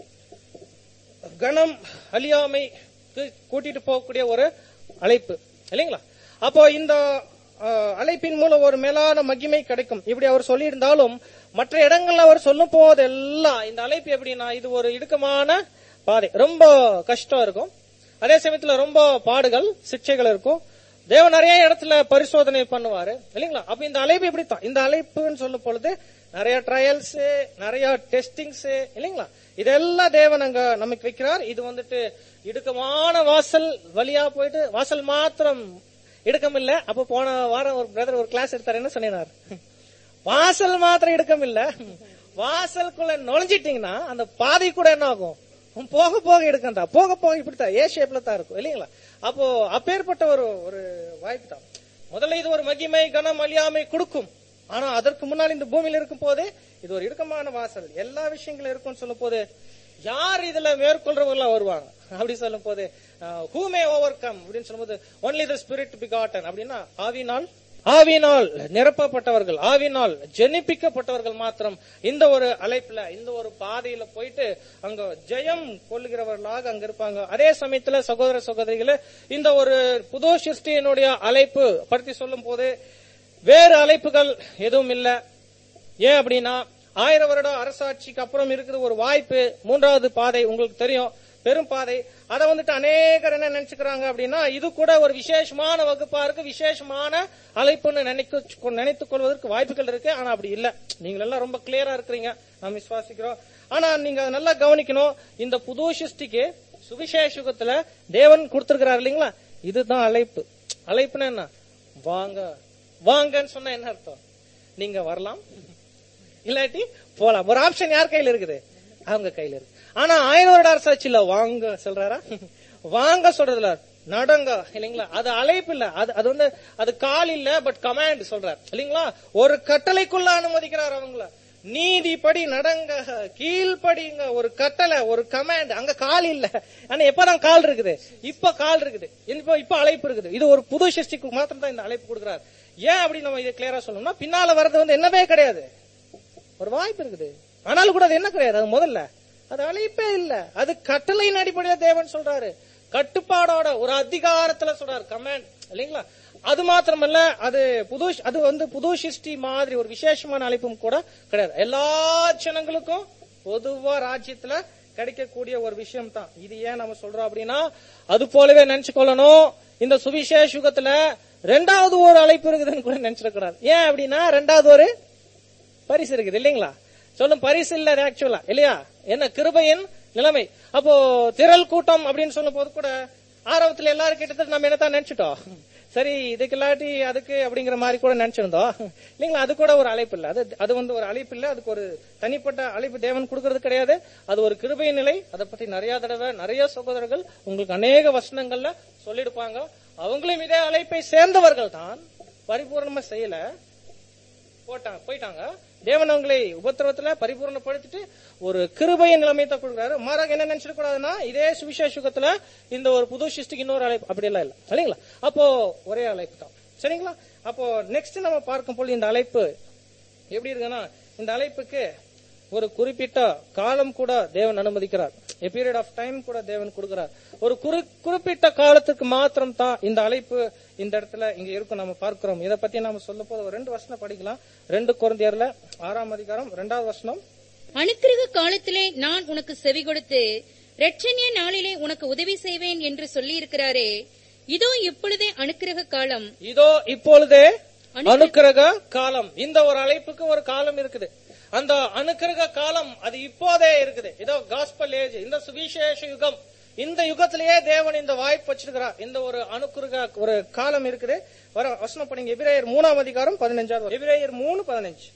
கணம் அழியாமை கூட்டிட்டு போகக்கூடிய ஒரு அழைப்பு இல்லைங்களா அப்போ இந்த அஹ், அழைப்பின் மூலம் ஒரு மேலான மகிமை கிடைக்கும் இப்படி அவர் சொல்லியிருந்தாலும் மற்ற இடங்கள்ல அவர் சொல்லும் போதெல்லாம் இந்த அழைப்பு எப்படின்னா இது ஒரு இடுக்கமான பாதை ரொம்ப கஷ்டம் இருக்கும் அதே சமயத்துல ரொம்ப பாடுகள் சிக்ஷைகள் இருக்கும் தேவன் நிறைய இடத்துல பரிசோதனை பண்ணுவாரு இல்லைங்களா அப்ப இந்த அழைப்பு இப்படித்தான் இந்த அழைப்புன்னு சொல்லும் பொழுது நிறைய ட்ரையல்ஸ் நிறைய டெஸ்டிங்ஸ் இல்லைங்களா இதெல்லாம் தேவன் அங்க நமக்கு வைக்கிறார் இது வந்துட்டு இடுக்கமான வாசல் வழியா போயிட்டு வாசல் மாத்திரம் இடுக்கம் இல்ல அப்ப போன வாரம் ஒரு பிரதர் ஒரு கிளாஸ் எடுத்தாரு என்ன சொன்னார் வாசல் மாத்திரம் இடுக்கம் இல்ல வாசலுக்குள்ள நுழைஞ்சிட்டீங்கன்னா அந்த பாதை கூட என்ன ஆகும் போக போக எடுக்கண்டா போக போக இப்படித்தான் ஏ ஷேப்ல தான் இருக்கும் இல்லைங்களா அப்போ அப்பேற்பட்ட ஒரு ஒரு வாய்ப்பு தான் முதல்ல இது ஒரு மகிமை கனம் அழியாமை கொடுக்கும் ஆனா அதற்கு முன்னால் இந்த பூமியில இருக்கும் போதே இது ஒரு இடுக்கமான வாசல் எல்லா விஷயங்களும் இருக்கும்னு சொல்லும் போது யார் இதுல மேற்கொள்றவங்களா வருவாங்க அப்படி சொல்லும் போது ஹூ மே ஓவர் கம் அப்படின்னு சொல்லும்போது ஒன்லி த ஸ்பிரிட் பிகாட்டன் அப்படின்னா ஆவினால் ஆவினால் நிரப்பப்பட்டவர்கள் ஆவினால் ஜெனிப்பிக்கப்பட்டவர்கள் மாத்திரம் இந்த ஒரு அழைப்புல இந்த ஒரு பாதையில போயிட்டு அங்க ஜெயம் கொள்ளுகிறவர்களாக அங்க இருப்பாங்க அதே சமயத்துல சகோதர சகோதரிகளே இந்த ஒரு புது சிருஷ்டியினுடைய அழைப்பு பற்றி சொல்லும் போது வேறு அழைப்புகள் எதுவும் இல்ல ஏன் அப்படின்னா ஆயிரம் வருட அரசாட்சிக்கு அப்புறம் இருக்கிற ஒரு வாய்ப்பு மூன்றாவது பாதை உங்களுக்கு தெரியும் பெரும் பாதை அதை வந்துட்டு அநேகர் என்ன நினைச்சுக்கிறாங்க அப்படின்னா இது கூட ஒரு விசேஷமான வகுப்பா இருக்கு விசேஷமான அழைப்புன்னு நினைக்க நினைத்துக் கொள்வதற்கு வாய்ப்புகள் இருக்கு ஆனா அப்படி இல்ல நீங்க எல்லாம் ரொம்ப கிளியரா இருக்கிறீங்க நாம் விசுவாசிக்கிறோம் ஆனா நீங்க அதை நல்லா கவனிக்கணும் இந்த புது சிருஷ்டிக்கு சுவிசேஷத்துல தேவன் கொடுத்திருக்கிறார் இல்லைங்களா இதுதான் அழைப்பு அழைப்புன்னா என்ன வாங்க வாங்கன்னு சொன்னா என்ன அர்த்தம் நீங்க வரலாம் இல்லாட்டி போலாம் ஒரு ஆப்ஷன் யார் கையில இருக்குது அவங்க கையில இருக்கு ஆனா ஆயிரம் வருட அரசாட்சியில வாங்க சொல்றாரா வாங்க சொல்றதுல நடங்க இல்லைங்களா அது அழைப்பு இல்ல அது அது வந்து அது கால் இல்ல பட் கமாண்ட் சொல்றார் இல்லைங்களா ஒரு கட்டளைக்குள்ள அனுமதிக்கிறார் அவங்கள நீதிப்படி நடங்க கீழ்ப்படிங்க ஒரு கட்டளை ஒரு கமாண்ட் அங்க கால் இல்ல ஆனா எப்பதான் கால் இருக்குது இப்ப கால் இருக்குது இப்ப இப்ப அழைப்பு இருக்குது இது ஒரு புது சிருஷ்டிக்கு மாத்திரம் தான் இந்த அழைப்பு கொடுக்கிறார் ஏன் அப்படி நம்ம இதை கிளியரா சொல்லணும்னா பின்னால வர்றது வந்து என்னவே கிடையாது ஒரு வாய்ப்பு இருக்குது ஆனாலும் கூட அது என்ன கிடையாது அது முதல்ல அது அழைப்பே இல்ல அது கட்டளையின் அடிப்படையில தேவன் சொல்றாரு கட்டுப்பாடோட ஒரு அதிகாரத்துல சொல்றாரு கமாண்ட் இல்லைங்களா அது மாத்திரமல்ல அது புது அது வந்து புது சிருஷ்டி மாதிரி ஒரு விசேஷமான அழைப்பும் கூட கிடையாது எல்லா ஜனங்களுக்கும் பொதுவா ராஜ்யத்துல கிடைக்கக்கூடிய ஒரு விஷயம் தான் இது ஏன் நம்ம சொல்றோம் அப்படின்னா அது போலவே நினைச்சுக்கொள்ளணும் இந்த சுவிசேஷ யுகத்துல ரெண்டாவது ஒரு அழைப்பு இருக்குதுன்னு கூட நினைச்சிடக்கூடாது ஏன் அப்படின்னா ரெண்டாவது ஒரு பரிசு இருக்குது இல்லைங்களா சொல்லும் பரிசு இல்ல ஆக்சுவலா இல்லையா என்ன கிருபையின் நிலைமை அப்போ திரள் கூட்டம் அப்படின்னு சொல்லும் போது கூட ஆரம்பத்துல எல்லாரும் கிட்டத்தட்ட நம்ம என்னத்தான் நினைச்சிட்டோம் சரி இதுக்கு இல்லாட்டி அதுக்கு அப்படிங்கிற மாதிரி கூட நினைச்சிருந்தோம் இல்லைங்களா அது கூட ஒரு அழைப்பு இல்ல அது அது வந்து ஒரு அழைப்பு இல்ல அதுக்கு ஒரு தனிப்பட்ட அழைப்பு தேவன் கொடுக்கறது கிடையாது அது ஒரு கிருபை நிலை அதை பத்தி நிறைய தடவை நிறைய சகோதரர்கள் உங்களுக்கு அநேக வசனங்கள்ல சொல்லிடுப்பாங்க அவங்களும் இதே அழைப்பை சேர்ந்தவர்கள் தான் பரிபூர்ணமா செய்யல போட்டாங்க போயிட்டாங்க தேவன் அவங்களை உபத்திரவத்துல பரிபூர்ணப்படுத்திட்டு ஒரு கிருபையின் நிலைமையை தான் கொடுக்குறாரு மாறாக என்ன நினைச்சிடக் கூடாதுன்னா இதே சுவிசேஷ யுகத்துல இந்த ஒரு புது சிருஷ்டிக்கு இன்னொரு அழைப்பு அப்படி எல்லாம் இல்ல இல்லைங்களா அப்போ ஒரே அழைப்பு தான் சரிங்களா அப்போ நெக்ஸ்ட் நம்ம பார்க்கும் பொழுது இந்த அழைப்பு எப்படி இருக்குன்னா இந்த அழைப்புக்கு ஒரு குறிப்பிட்ட காலம் கூட தேவன் அனுமதிக்கிறார் a பீரியட் ஆஃப் டைம் கூட தேவன் கொடுக்கிறார் ஒரு குறி குறிப்பிட்ட காலத்துக்கு மாத்திரம் தான் இந்த அழைப்பு இந்த இடத்துல இங்க இருக்கும் நம்ம பார்க்கிறோம் இதை பத்தி நாம சொல்ல போது ஒரு ரெண்டு வசனம் படிக்கலாம் ரெண்டு குழந்தையர்ல ஆறாம் அதிகாரம் ரெண்டாவது வசனம் அனுக்கிரக காலத்திலே நான் உனக்கு செவி கொடுத்து இரட்சணிய நாளிலே உனக்கு உதவி செய்வேன் என்று சொல்லியிருக்கிறாரே இதோ இப்பொழுதே அனுக்கிரக காலம் இதோ இப்பொழுதே அனுக்கிரக காலம் இந்த ஒரு அழைப்புக்கு ஒரு காலம் இருக்குது அந்த அனுக்கிரக காலம் அது இப்போதே இருக்குது இதோ காஸ்பல் ஏஜ் இந்த சுவிசேஷ யுகம் இந்த யுகத்திலேயே தேவன் இந்த வாய்ப்பு வச்சிருக்கிறார் இந்த ஒரு அனுக்கிரக ஒரு காலம் இருக்குது வர வசனம் படிங்க எபிரேயர் மூணாம் அதிகாரம் பதினஞ்சாவது எபிரேயர் மூணு பதினஞ்சு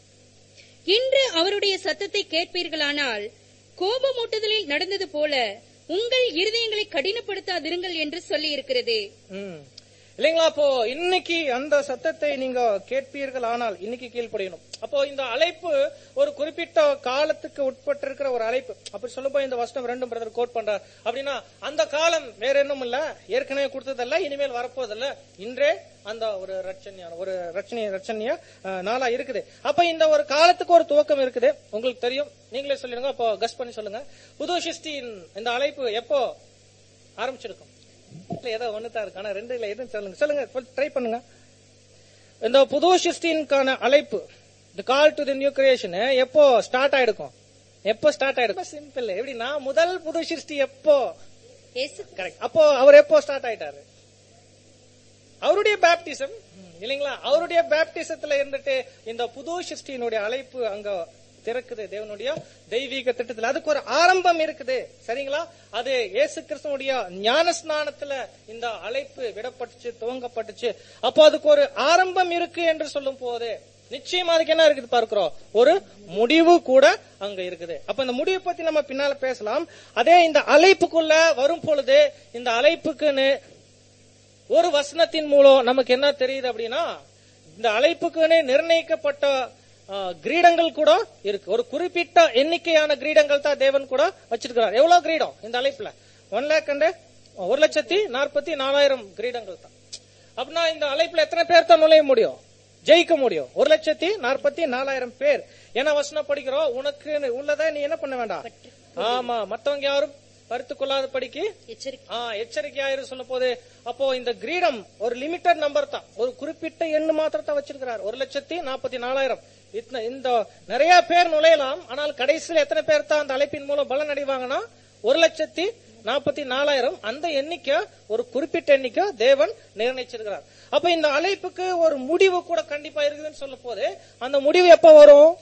இன்று அவருடைய சத்தத்தை கேட்பீர்களானால் கோபமூட்டுதலில் நடந்தது போல உங்கள் இருதயங்களை கடினப்படுத்தாதிருங்கள் என்று சொல்லியிருக்கிறது ம். இல்லைங்களா அப்போ இன்னைக்கு அந்த சத்தத்தை நீங்க கேட்பீர்கள் ஆனால் இன்னைக்கு கீழ்ப்படியணும் அப்போ இந்த அழைப்பு ஒரு குறிப்பிட்ட காலத்துக்கு உட்பட்டிருக்கிற ஒரு அழைப்பு அப்படி சொல்லும்போது இந்த வசனம் ரெண்டும் பிரதர் கோட் பண்றார் அப்படின்னா அந்த காலம் வேற என்னும் இல்ல ஏற்கனவே கொடுத்ததல்ல இனிமேல் வரப்போதல்ல இன்றே அந்த ஒரு ரட்சணியான ஒரு ரட்சணிய ரட்சணிய அஹ், நாளா இருக்குது அப்ப இந்த ஒரு காலத்துக்கு ஒரு துவக்கம் இருக்குது உங்களுக்கு தெரியும் நீங்களே சொல்லிடுங்க அப்போ கஸ் பண்ணி சொல்லுங்க புது சிருஷ்டியின் இந்த அழைப்பு எப்போ ஆரம்பிச்சிருக்கும் இல்ல ஏதோ ஒண்ணு தான் இருக்கு ஆனா ரெண்டு இல்ல எதுவும் சொல்லுங்க சொல்லுங்க ட்ரை பண்ணுங்க இந்த புது சிருஷ்டின்கான அழைப்பு the call to the new creation எப்போ ஸ்டார்ட் ஆயிடுக்கும் எப்போ ஸ்டார்ட் ஆயிடுக்கும் சிம்பிள் எப்படின்னா முதல் புது சிருஷ்டி எப்போ இயேசு கரெக்ட் அப்போ அவர் எப்போ ஸ்டார்ட் ஆயிட்டாரு அவருடைய பேப்டிசம் இல்லைங்களா அவருடைய பேப்டிசத்துல இருந்துட்டு இந்த புது சிருஷ்டியினுடைய அழைப்பு அங்க திறக்குது தேவனுடைய தெய்வீக திட்டத்துல அதுக்கு ஒரு ஆரம்பம் இருக்குது சரிங்களா அது இயேசு கிறிஸ்துவனுடைய ஞான ஸ்நானத்துல இந்த அழைப்பு விடப்பட்டுச்சு துவங்கப்பட்டுச்சு அப்போ அதுக்கு ஒரு ஆரம்பம் இருக்கு என்று சொல்லும் போது நிச்சயமா அதுக்கு என்ன இருக்குது பார்க்கிறோம் ஒரு முடிவு கூட அங்க இருக்குது அப்ப இந்த முடிவை பத்தி நம்ம பின்னால பேசலாம் அதே இந்த அழைப்புக்குள்ள வரும் பொழுது இந்த அழைப்புக்குன்னு ஒரு வசனத்தின் மூலம் நமக்கு என்ன தெரியுது அப்படின்னா இந்த அழைப்புக்குன்னு நிர்ணயிக்கப்பட்ட ஆ, கிரீடங்கள் கூட இருக்கு ஒரு குறிப்பிட்ட எண்ணிக்கையான கிரீடங்கள் தான் தேவன் கூட வச்சிருக்கிறார் எவ்வளவு கிரீடம் இந்த அழைப்புல ஒன் லேக் அண்டு ஒரு லட்சத்தி நாற்பத்தி நாலாயிரம் கிரீடங்கள் தான் அப்படின்னா இந்த அழைப்புல எத்தனை பேர் தான் நுழைய முடியும் ஜெயிக்க முடியும் ஒரு லட்சத்தி நாற்பத்தி நாலாயிரம் பேர் என்ன வசனம் படிக்கிறோம் உனக்கு உள்ளதை நீ என்ன பண்ண வேண்டாம் ஆமா மத்தவங்க யாரும் பருத்து கொள்ளாத படிக்கு எச்சரிக்கை ஆ, எச்சரிக்கையாயிரு சொல்லும் போது அப்போ இந்த கிரீடம் ஒரு லிமிட்டட் நம்பர் தான் ஒரு குறிப்பிட்ட எண்ணு மாத்திரத்தை வச்சிருக்கிறார் ஒரு லட்சத்தி நாற்பத்தி நாலாயிரம் இத்தனை- இந்த நிறைய பேர் நுழையலாம் ஆனால் கடைசியில் எத்தனை பேர் தான் அந்த அழைப்பின் மூலம் பலன் அடைவாங்கன்னா ஒரு லட்சத்தி நாற்பத்தி நாலாயிரம் அந்த எண்ணிக்கை ஒரு குறிப்பிட்ட எண்ணிக்கை தேவன் நிர்ணயிச்சிருக்கிறார் அப்ப இந்த அழைப்புக்கு ஒரு முடிவு கூட கண்டிப்பா இருக்குதுன்னு சொல்லும் போது அந்த முடிவு எப்ப வரும்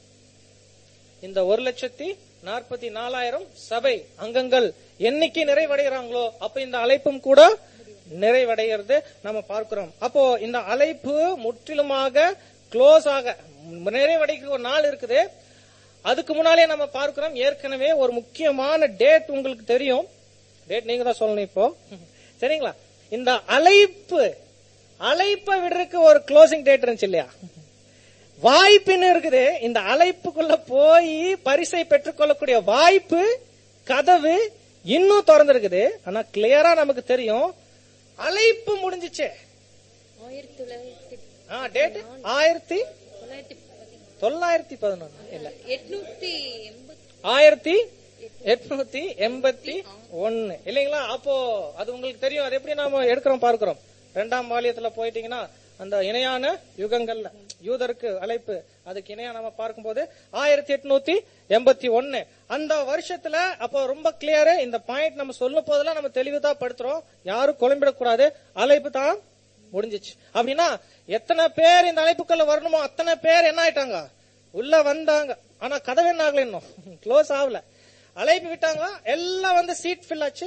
இந்த ஒரு லட்சத்தி நாற்பத்தி நாலாயிரம் சபை அங்கங்கள் என்னைக்கு நிறைவடைகிறாங்களோ அப்ப இந்த அழைப்பும் கூட நிறைவடைகிறது நம்ம பார்க்கிறோம் அப்போ இந்த அழைப்பு முற்றிலுமாக க்ளோஸ் ஆக நிறைவடைக்க ஒரு நாள் இருக்குது அதுக்கு முன்னாலே நம்ம பார்க்கிறோம் ஏற்கனவே ஒரு முக்கியமான டேட் உங்களுக்கு தெரியும் டேட் நீங்க தான் சொல்லணும் இப்போ சரிங்களா இந்த அழைப்பு அழைப்பை விடுறதுக்கு ஒரு க்ளோசிங் டேட் இருந்துச்சு இல்லையா வாய்ப்புன்னு இருக்குது இந்த அழைப்புக்குள்ள போய் பரிசை பெற்றுக்கொள்ளக்கூடிய வாய்ப்பு கதவு இன்னும் திறந்திருக்குது ஆனா கிளியரா நமக்கு தெரியும் அழைப்பு முடிஞ்சிச்சு ஆயிரத்தி தொள்ளாயிரத்தி ஆ டேட் ஆயிரத்தி தொள்ளாயிரத்தி தொள்ளாயிரத்தி பதினொன்னு இல்ல எட்நூத்தி எண்பத்தி ஆயிரத்தி எட்நூத்தி எண்பத்தி ஒன்னு இல்லைங்களா அப்போ அது உங்களுக்கு தெரியும் அது எப்படி நாம எடுக்கிறோம் பார்க்கிறோம் ரெண்டாம் பாலியத்துல போயிட்டீங்கன்னா அந்த இணையான யுகங்கள்ல யூதருக்கு அழைப்பு அதுக்கு இணையா நம்ம பார்க்கும்போது ஆயிரத்தி எட்நூத்தி எண்பத்தி ஒன்னு அந்த வருஷத்துல அப்போ ரொம்ப கிளியரு இந்த பாயிண்ட் நம்ம சொல்லும் போதெல்லாம் நம்ம தெளிவுதான் படுத்துறோம் யாரும் குழம்பிடக்கூடாது அழைப்பு தான் முடிஞ்சிச்சு அப்படின்னா எத்தனை பேர் இந்த அழைப்புக்குள்ள வரணுமோ அத்தனை பேர் என்ன ஆயிட்டாங்க உள்ள வந்தாங்க ஆனா கதவு என்ன ஆகல இன்னும் க்ளோஸ் ஆகல அழைப்பு விட்டாங்க எல்லாம் வந்து சீட் ஃபில் ஆச்சு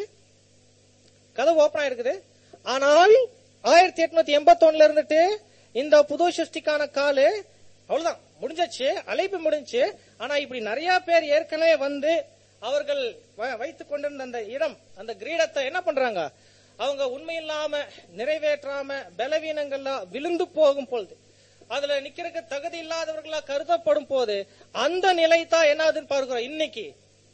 கதவு ஓபன் ஆயிருக்குது ஆனால் ஆயிரத்தி எட்நூத்தி எண்பத்தி ஒண்ணுல இருந்துட்டு இந்த புது சிருஷ்டிக்கான காலு அவ்வளவுதான் முடிஞ்சாச்சு அழைப்பு முடிஞ்சுச்சு ஆனா இப்படி நிறைய பேர் ஏற்கனவே வந்து அவர்கள் வ- வைத்துக் கொண்டிருந்த அந்த இடம் அந்த கிரீடத்தை என்ன பண்றாங்க அவங்க உண்மையில்லாம நிறைவேற்றாம பலவீனங்கள்ல விழுந்து போகும் பொழுது அதுல நிக்கிறதுக்கு தகுதி இல்லாதவர்களா கருதப்படும் போது அந்த நிலை தான் என்ன ஆகுதுன்னு பார்க்கிறோம் இன்னைக்கு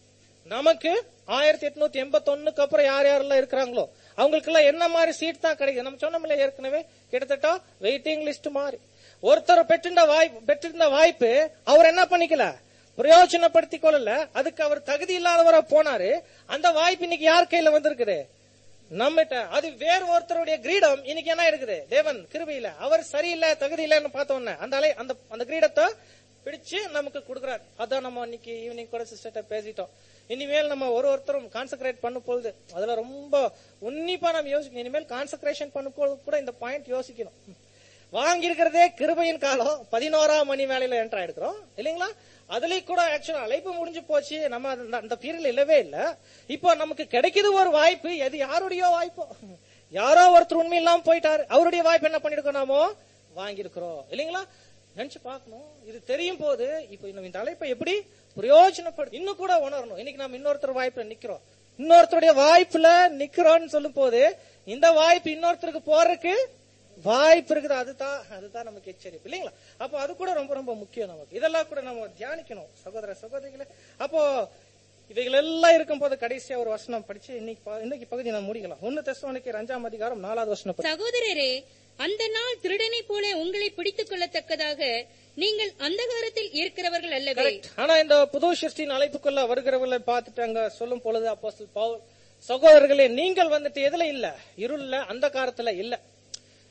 நமக்கு ஆயிரத்தி எட்நூத்தி எண்பத்தி ஒண்ணுக்கு அப்புறம் யார் யாரெல்லாம் இருக்கிறாங்களோ அவங்களுக்கு எல்லாம் என்ன மாதிரி சீட் தான் கிடைக்குது நம்ம சொன்னோம்ல ஏற்கனவே கிட்டத்தட்ட வெயிட்டிங் லிஸ்ட் மாதிரி ஒருத்தர் பெற்றிருந்த வாய்ப்பு பெற்றிருந்த வாய்ப்பு அவர் என்ன பண்ணிக்கல பிரயோஜனப்படுத்திக் கொள்ளல அதுக்கு அவர் தகுதி இல்லாதவரா போனாரு அந்த வாய்ப்பு இன்னைக்கு யார் கையில வந்திருக்குது நம்மகிட்ட அது வேறு ஒருத்தருடைய கிரீடம் இன்னைக்கு என்ன இருக்குது தேவன் கிருபையில அவர் சரியில்லை தகுதி இல்லைன்னு பார்த்த உடனே அந்த அலை அந்த அந்த கிரீடத்தை பிடிச்சு நமக்கு கொடுக்குறாரு அதான் நம்ம இன்னைக்கு ஈவினிங் கூட சிஸ்டர்ட்ட பேசிட்டோம் இனிமேல் நம்ம ஒரு ஒருத்தரும் கான்சென்ட்ரேட் பண்ணும் பொழுது அதுல ரொம்ப உன்னிப்பா நம்ம யோசிக்கணும் இனிமேல் கான்சென்ட்ரேஷன் பண்ணும் பொழுது கூட இந்த பாயிண்ட் யோசிக்கணும் வாங்கி இருக்கிறதே கிருபையின் காலம் பதினோராம் மணி வேலையில என்டர் ஆயிருக்கிறோம் இல்லைங்களா அதுலயும் கூட ஆக்சுவலா அழைப்பு முடிஞ்சு போச்சு நம்ம அந்த- அந்த பீரியட்ல இல்லவே இல்ல இப்போ நமக்கு கிடைக்குது ஒரு வாய்ப்பு எது யாருடைய வாய்ப்போ யாரோ ஒருத்தர் உண்மை இல்லாம போயிட்டாரு அவருடைய வாய்ப்பு என்ன பண்ணிருக்கோம் நாமோ வாங்கியிருக்கிறோம் இல்லைங்களா நினைச்சு பார்க்கணும் இது தெரியும் போது இப்போ நம்ம இந்த அழைப்பை எப்படி பிரயோஜனப்படு இன்னும் கூட உணரணும் இன்னைக்கு நம்ம இன்னொருத்தர் வாய்ப்புல நிக்கிறோம் இன்னொருத்தருடைய வாய்ப்புல நிக்கிறோம்னு சொல்லும் போது இந்த வாய்ப்பு இன்னொருத்தருக்கு போறதுக்கு வாய்ப்பு இருக்குது அதுதான் அதுதான் நமக்கு எச்சரிப்பு இல்லைங்களா அப்போ அது கூட ரொம்ப ரொம்ப முக்கியம் நமக்கு இதெல்லாம் கூட நம்ம தியானிக்கணும் சகோதர சகோதரிகளே அப்போ இவைகள் எல்லாம் இருக்கும் போது கடைசியா ஒரு வசனம் படிச்சு இன்னைக்கு ப- இன்னைக்கு பகுதி நம்ம முடிக்கலாம் ஒன்னு தெசலோனிக்கேயர் அஞ்சாம் அதிகாரம் நாலாவது வசனம் படி. சகோதரரே அந்த நாள் திருடனைப் போல உங்களை பிடித்துக் கொள்ளத்தக்கதாக நீங்கள் அந்தகாரத்தில் இருக்கிறவர்கள் அல்லவே Correct. ஆனா இந்த புது சிருஷ்டியின் அழைப்புக்குள்ள வருகிறவர்களை பார்த்துட்டு அங்க சொல்லும் பொழுது அப்போஸ்தலர் பவுல் சகோதரர்களே நீங்கள் வந்துட்டு எதுல இல்ல இருள்ல அந்த காலத்துல இல்ல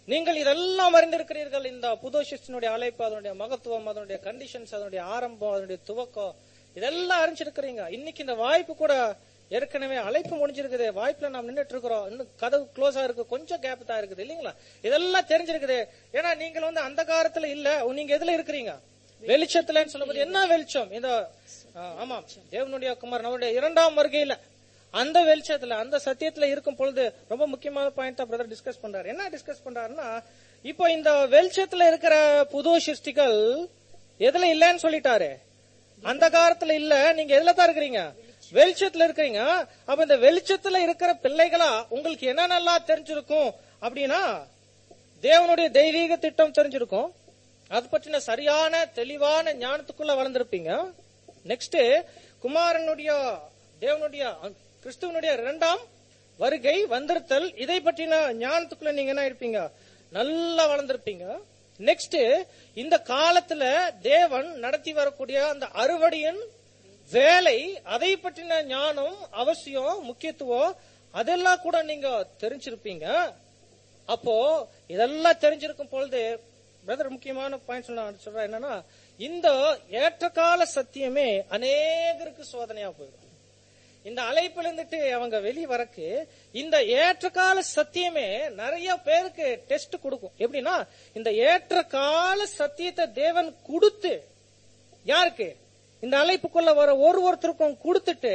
நீங்கள் இதெல்லாம் அறிந்திருக்கிறீர்கள் இந்த புது சிஸ்டனுடைய அழைப்பு அதனுடைய மகத்துவம் அதனுடைய கண்டிஷன்ஸ் அதனுடைய ஆரம்பம் அதனுடைய துவக்கம் இதெல்லாம் அறிஞ்சிருக்கிறீங்க இன்னைக்கு இந்த வாய்ப்பு கூட ஏற்கனவே அழைப்பு முடிஞ்சிருக்குது வாய்ப்புல நாம் நின்னுட்டு இருக்கிறோம் இன்னும் கதவு க்ளோஸா இருக்கு கொஞ்சம் கேப் தான் இருக்குது இல்லீங்களா இதெல்லாம் தெரிஞ்சிருக்குது ஏன்னா நீங்கள் வந்து அந்த காலத்துல இல்ல நீங்க எதுல இருக்கிறீங்க வெளிச்சத்துலன்னு சொல்லும்போது என்ன வெளிச்சம் இந்த ஆ, ஆமாம் தேவனுடைய குமாரன் அவருடைய இரண்டாம் வருகையில அந்த வெளிச்சத்துல அந்த சத்தியத்துல இருக்கும் பொழுது ரொம்ப முக்கியமான பாயிண்ட் தான் பிரதர் டிஸ்கஸ் பண்றாரு என்ன டிஸ்கஸ் பண்றாருன்னா இப்போ இந்த வெளிச்சத்துல இருக்கிற புது சிருஷ்டிகள் எதுல இல்லன்னு சொல்லிட்டாரு அந்த காலத்துல இல்ல நீங்க எதுல தான் இருக்கிறீங்க வெளிச்சத்துல இருக்கிறீங்க அப்ப இந்த வெளிச்சத்துல இருக்கிற பிள்ளைகளா உங்களுக்கு என்னென்னலாம் தெரிஞ்சிருக்கும் அப்படின்னா தேவனுடைய தெய்வீக திட்டம் தெரிஞ்சிருக்கும் அது பற்றின சரியான தெளிவான ஞானத்துக்குள்ள வளர்ந்திருப்பீங்க நெக்ஸ்ட் குமாரனுடைய தேவனுடைய அஹ், கிறிஸ்துவனுடைய இரண்டாம் வருகை வந்திருத்தல் இதை பற்றின ஞானத்துக்குள்ள நீங்க என்ன இருப்பீங்க நல்லா வளர்ந்திருப்பீங்க நெக்ஸ்ட் இந்த காலத்துல தேவன் நடத்தி வரக்கூடிய அந்த அறுவடையின் வேலை அதை பற்றின ஞானம் அவசியம் முக்கியத்துவம் அதெல்லாம் கூட நீங்க தெரிஞ்சிருப்பீங்க அப்போ இதெல்லாம் தெரிஞ்சிருக்கும் பொழுது பிரதர் முக்கியமான பாயிண்ட் சொல்ல சொல்றேன் என்னன்னா இந்த ஏற்றகால சத்தியமே அநேகருக்கு சோதனையா போயிடும் இந்த அழைப்புல இருந்துட்டு அவங்க வெளியே வரக்கு இந்த ஏற்றகால சத்தியமே நிறைய பேருக்கு டெஸ்ட் கொடுக்கும் எப்படின்னா இந்த ஏற்றகால சத்தியத்தை தேவன் கொடுத்து யாருக்கு இந்த அழைப்புக்குள்ள வர ஒரு ஒருத்தருக்கும் கொடுத்துட்டு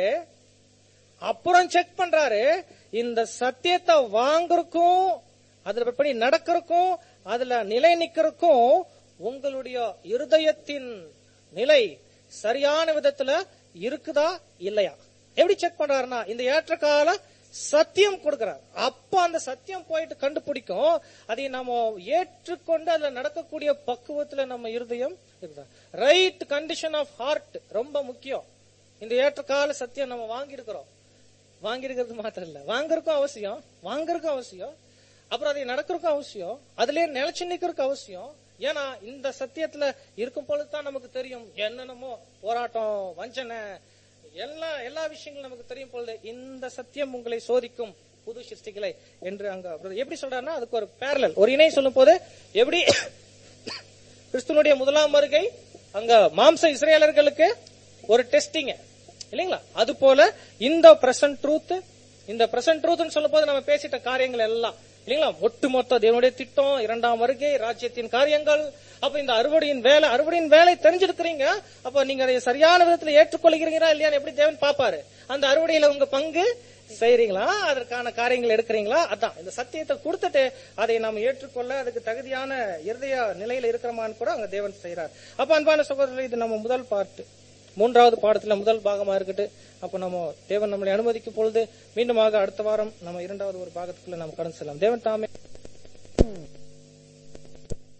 அப்புறம் செக் பண்றாரு இந்த சத்தியத்தை வாங்குறக்கும் அதுல படி நடக்கிறக்கும் அதுல நிலை நிக்கிறக்கும் உங்களுடைய இருதயத்தின் நிலை சரியான விதத்துல இருக்குதா இல்லையா எப்படி செக் பண்றாருன்னா இந்த ஏற்றகால சத்தியம் கொடுக்கிறார் அப்ப அந்த சத்தியம் போயிட்டு கண்டுபிடிக்கும் அதை நம்ம ஏற்றுக்கொண்டு அதுல நடக்கக்கூடிய பக்குவத்துல நம்ம இருதயம் இருக்குதா ரைட் கண்டிஷன் ஆஃப் ஹார்ட் ரொம்ப முக்கியம் இந்த ஏற்றகால சத்தியம் நம்ம வாங்கி இருக்கிறோம் வாங்கியிருக்கிறது மாத்திரம் இல்ல வாங்குறதுக்கும் அவசியம் வாங்குறதுக்கும் அவசியம் அப்புறம் அதை நடக்கிறதுக்கும் அவசியம் அதுலயே நிலைச்சு நிக்கிறதுக்கு அவசியம் ஏன்னா இந்த சத்தியத்துல இருக்கும் பொழுதுதான் நமக்கு தெரியும் என்னென்னமோ போராட்டம் வஞ்சனை எல்லா எல்லா விஷயங்களும் நமக்கு தெரியும் பொழுது இந்த சத்தியம் உங்களை சோதிக்கும் புது சிருஷ்டிகளை என்று அங்க brother எப்படி சொல்றாருன்னா அதுக்கு ஒரு பேரலல் ஒரு இணை சொல்லும் போது எப்படி கிறிஸ்துவனுடைய முதலாம் வருகை அங்க மாம்ச இஸ்ரேலர்களுக்கு ஒரு டெஸ்டிங் இல்லைங்களா அது போல இந்த பிரசன்ட் ட்ரூத் இந்த பிரசன்ட் ட்ரூத்னு சொல்லும் போது நம்ம பேசிட்ட காரியங்கள் எல்லாம் இல்லைங்களா ஒட்டுமொத்த தேவனுடைய திட்டம் இரண்டாம் வருகை ராஜ்யத்தின் காரியங்கள் அப்ப இந்த அறுவடையின் வேலை அறுவடையின் வேலை தெரிஞ்சிருக்கிறீங்க அப்ப நீங்க அதை சரியான விதத்துல ஏற்றுக்கொள்கிறீங்களா இல்லையான்னு எப்படி தேவன் பாப்பாரு அந்த அறுவடையில உங்க பங்கு செய்றீங்களா அதற்கான காரியங்கள் எடுக்கிறீங்களா அதான் இந்த சத்தியத்தை கொடுத்துட்டு அதை நாம் ஏற்றுக்கொள்ள அதுக்கு தகுதியான இருதய நிலையில இருக்கிறோமான்னு கூட அங்க தேவன் செய்யறார் அப்ப அன்பான சகோதரர் இது நம்ம முதல் பார்ட் மூன்றாவது பாடத்துல முதல் பாகமா இருக்கட்டு அப்ப நம்ம தேவன் நம்மளை அனுமதிக்கும் பொழுது மீண்டுமாக அடுத்த வாரம் நம்ம இரண்டாவது ஒரு பாகத்துக்குள்ள நம்ம கடந்து செல்லலாம் தேவன் தாமே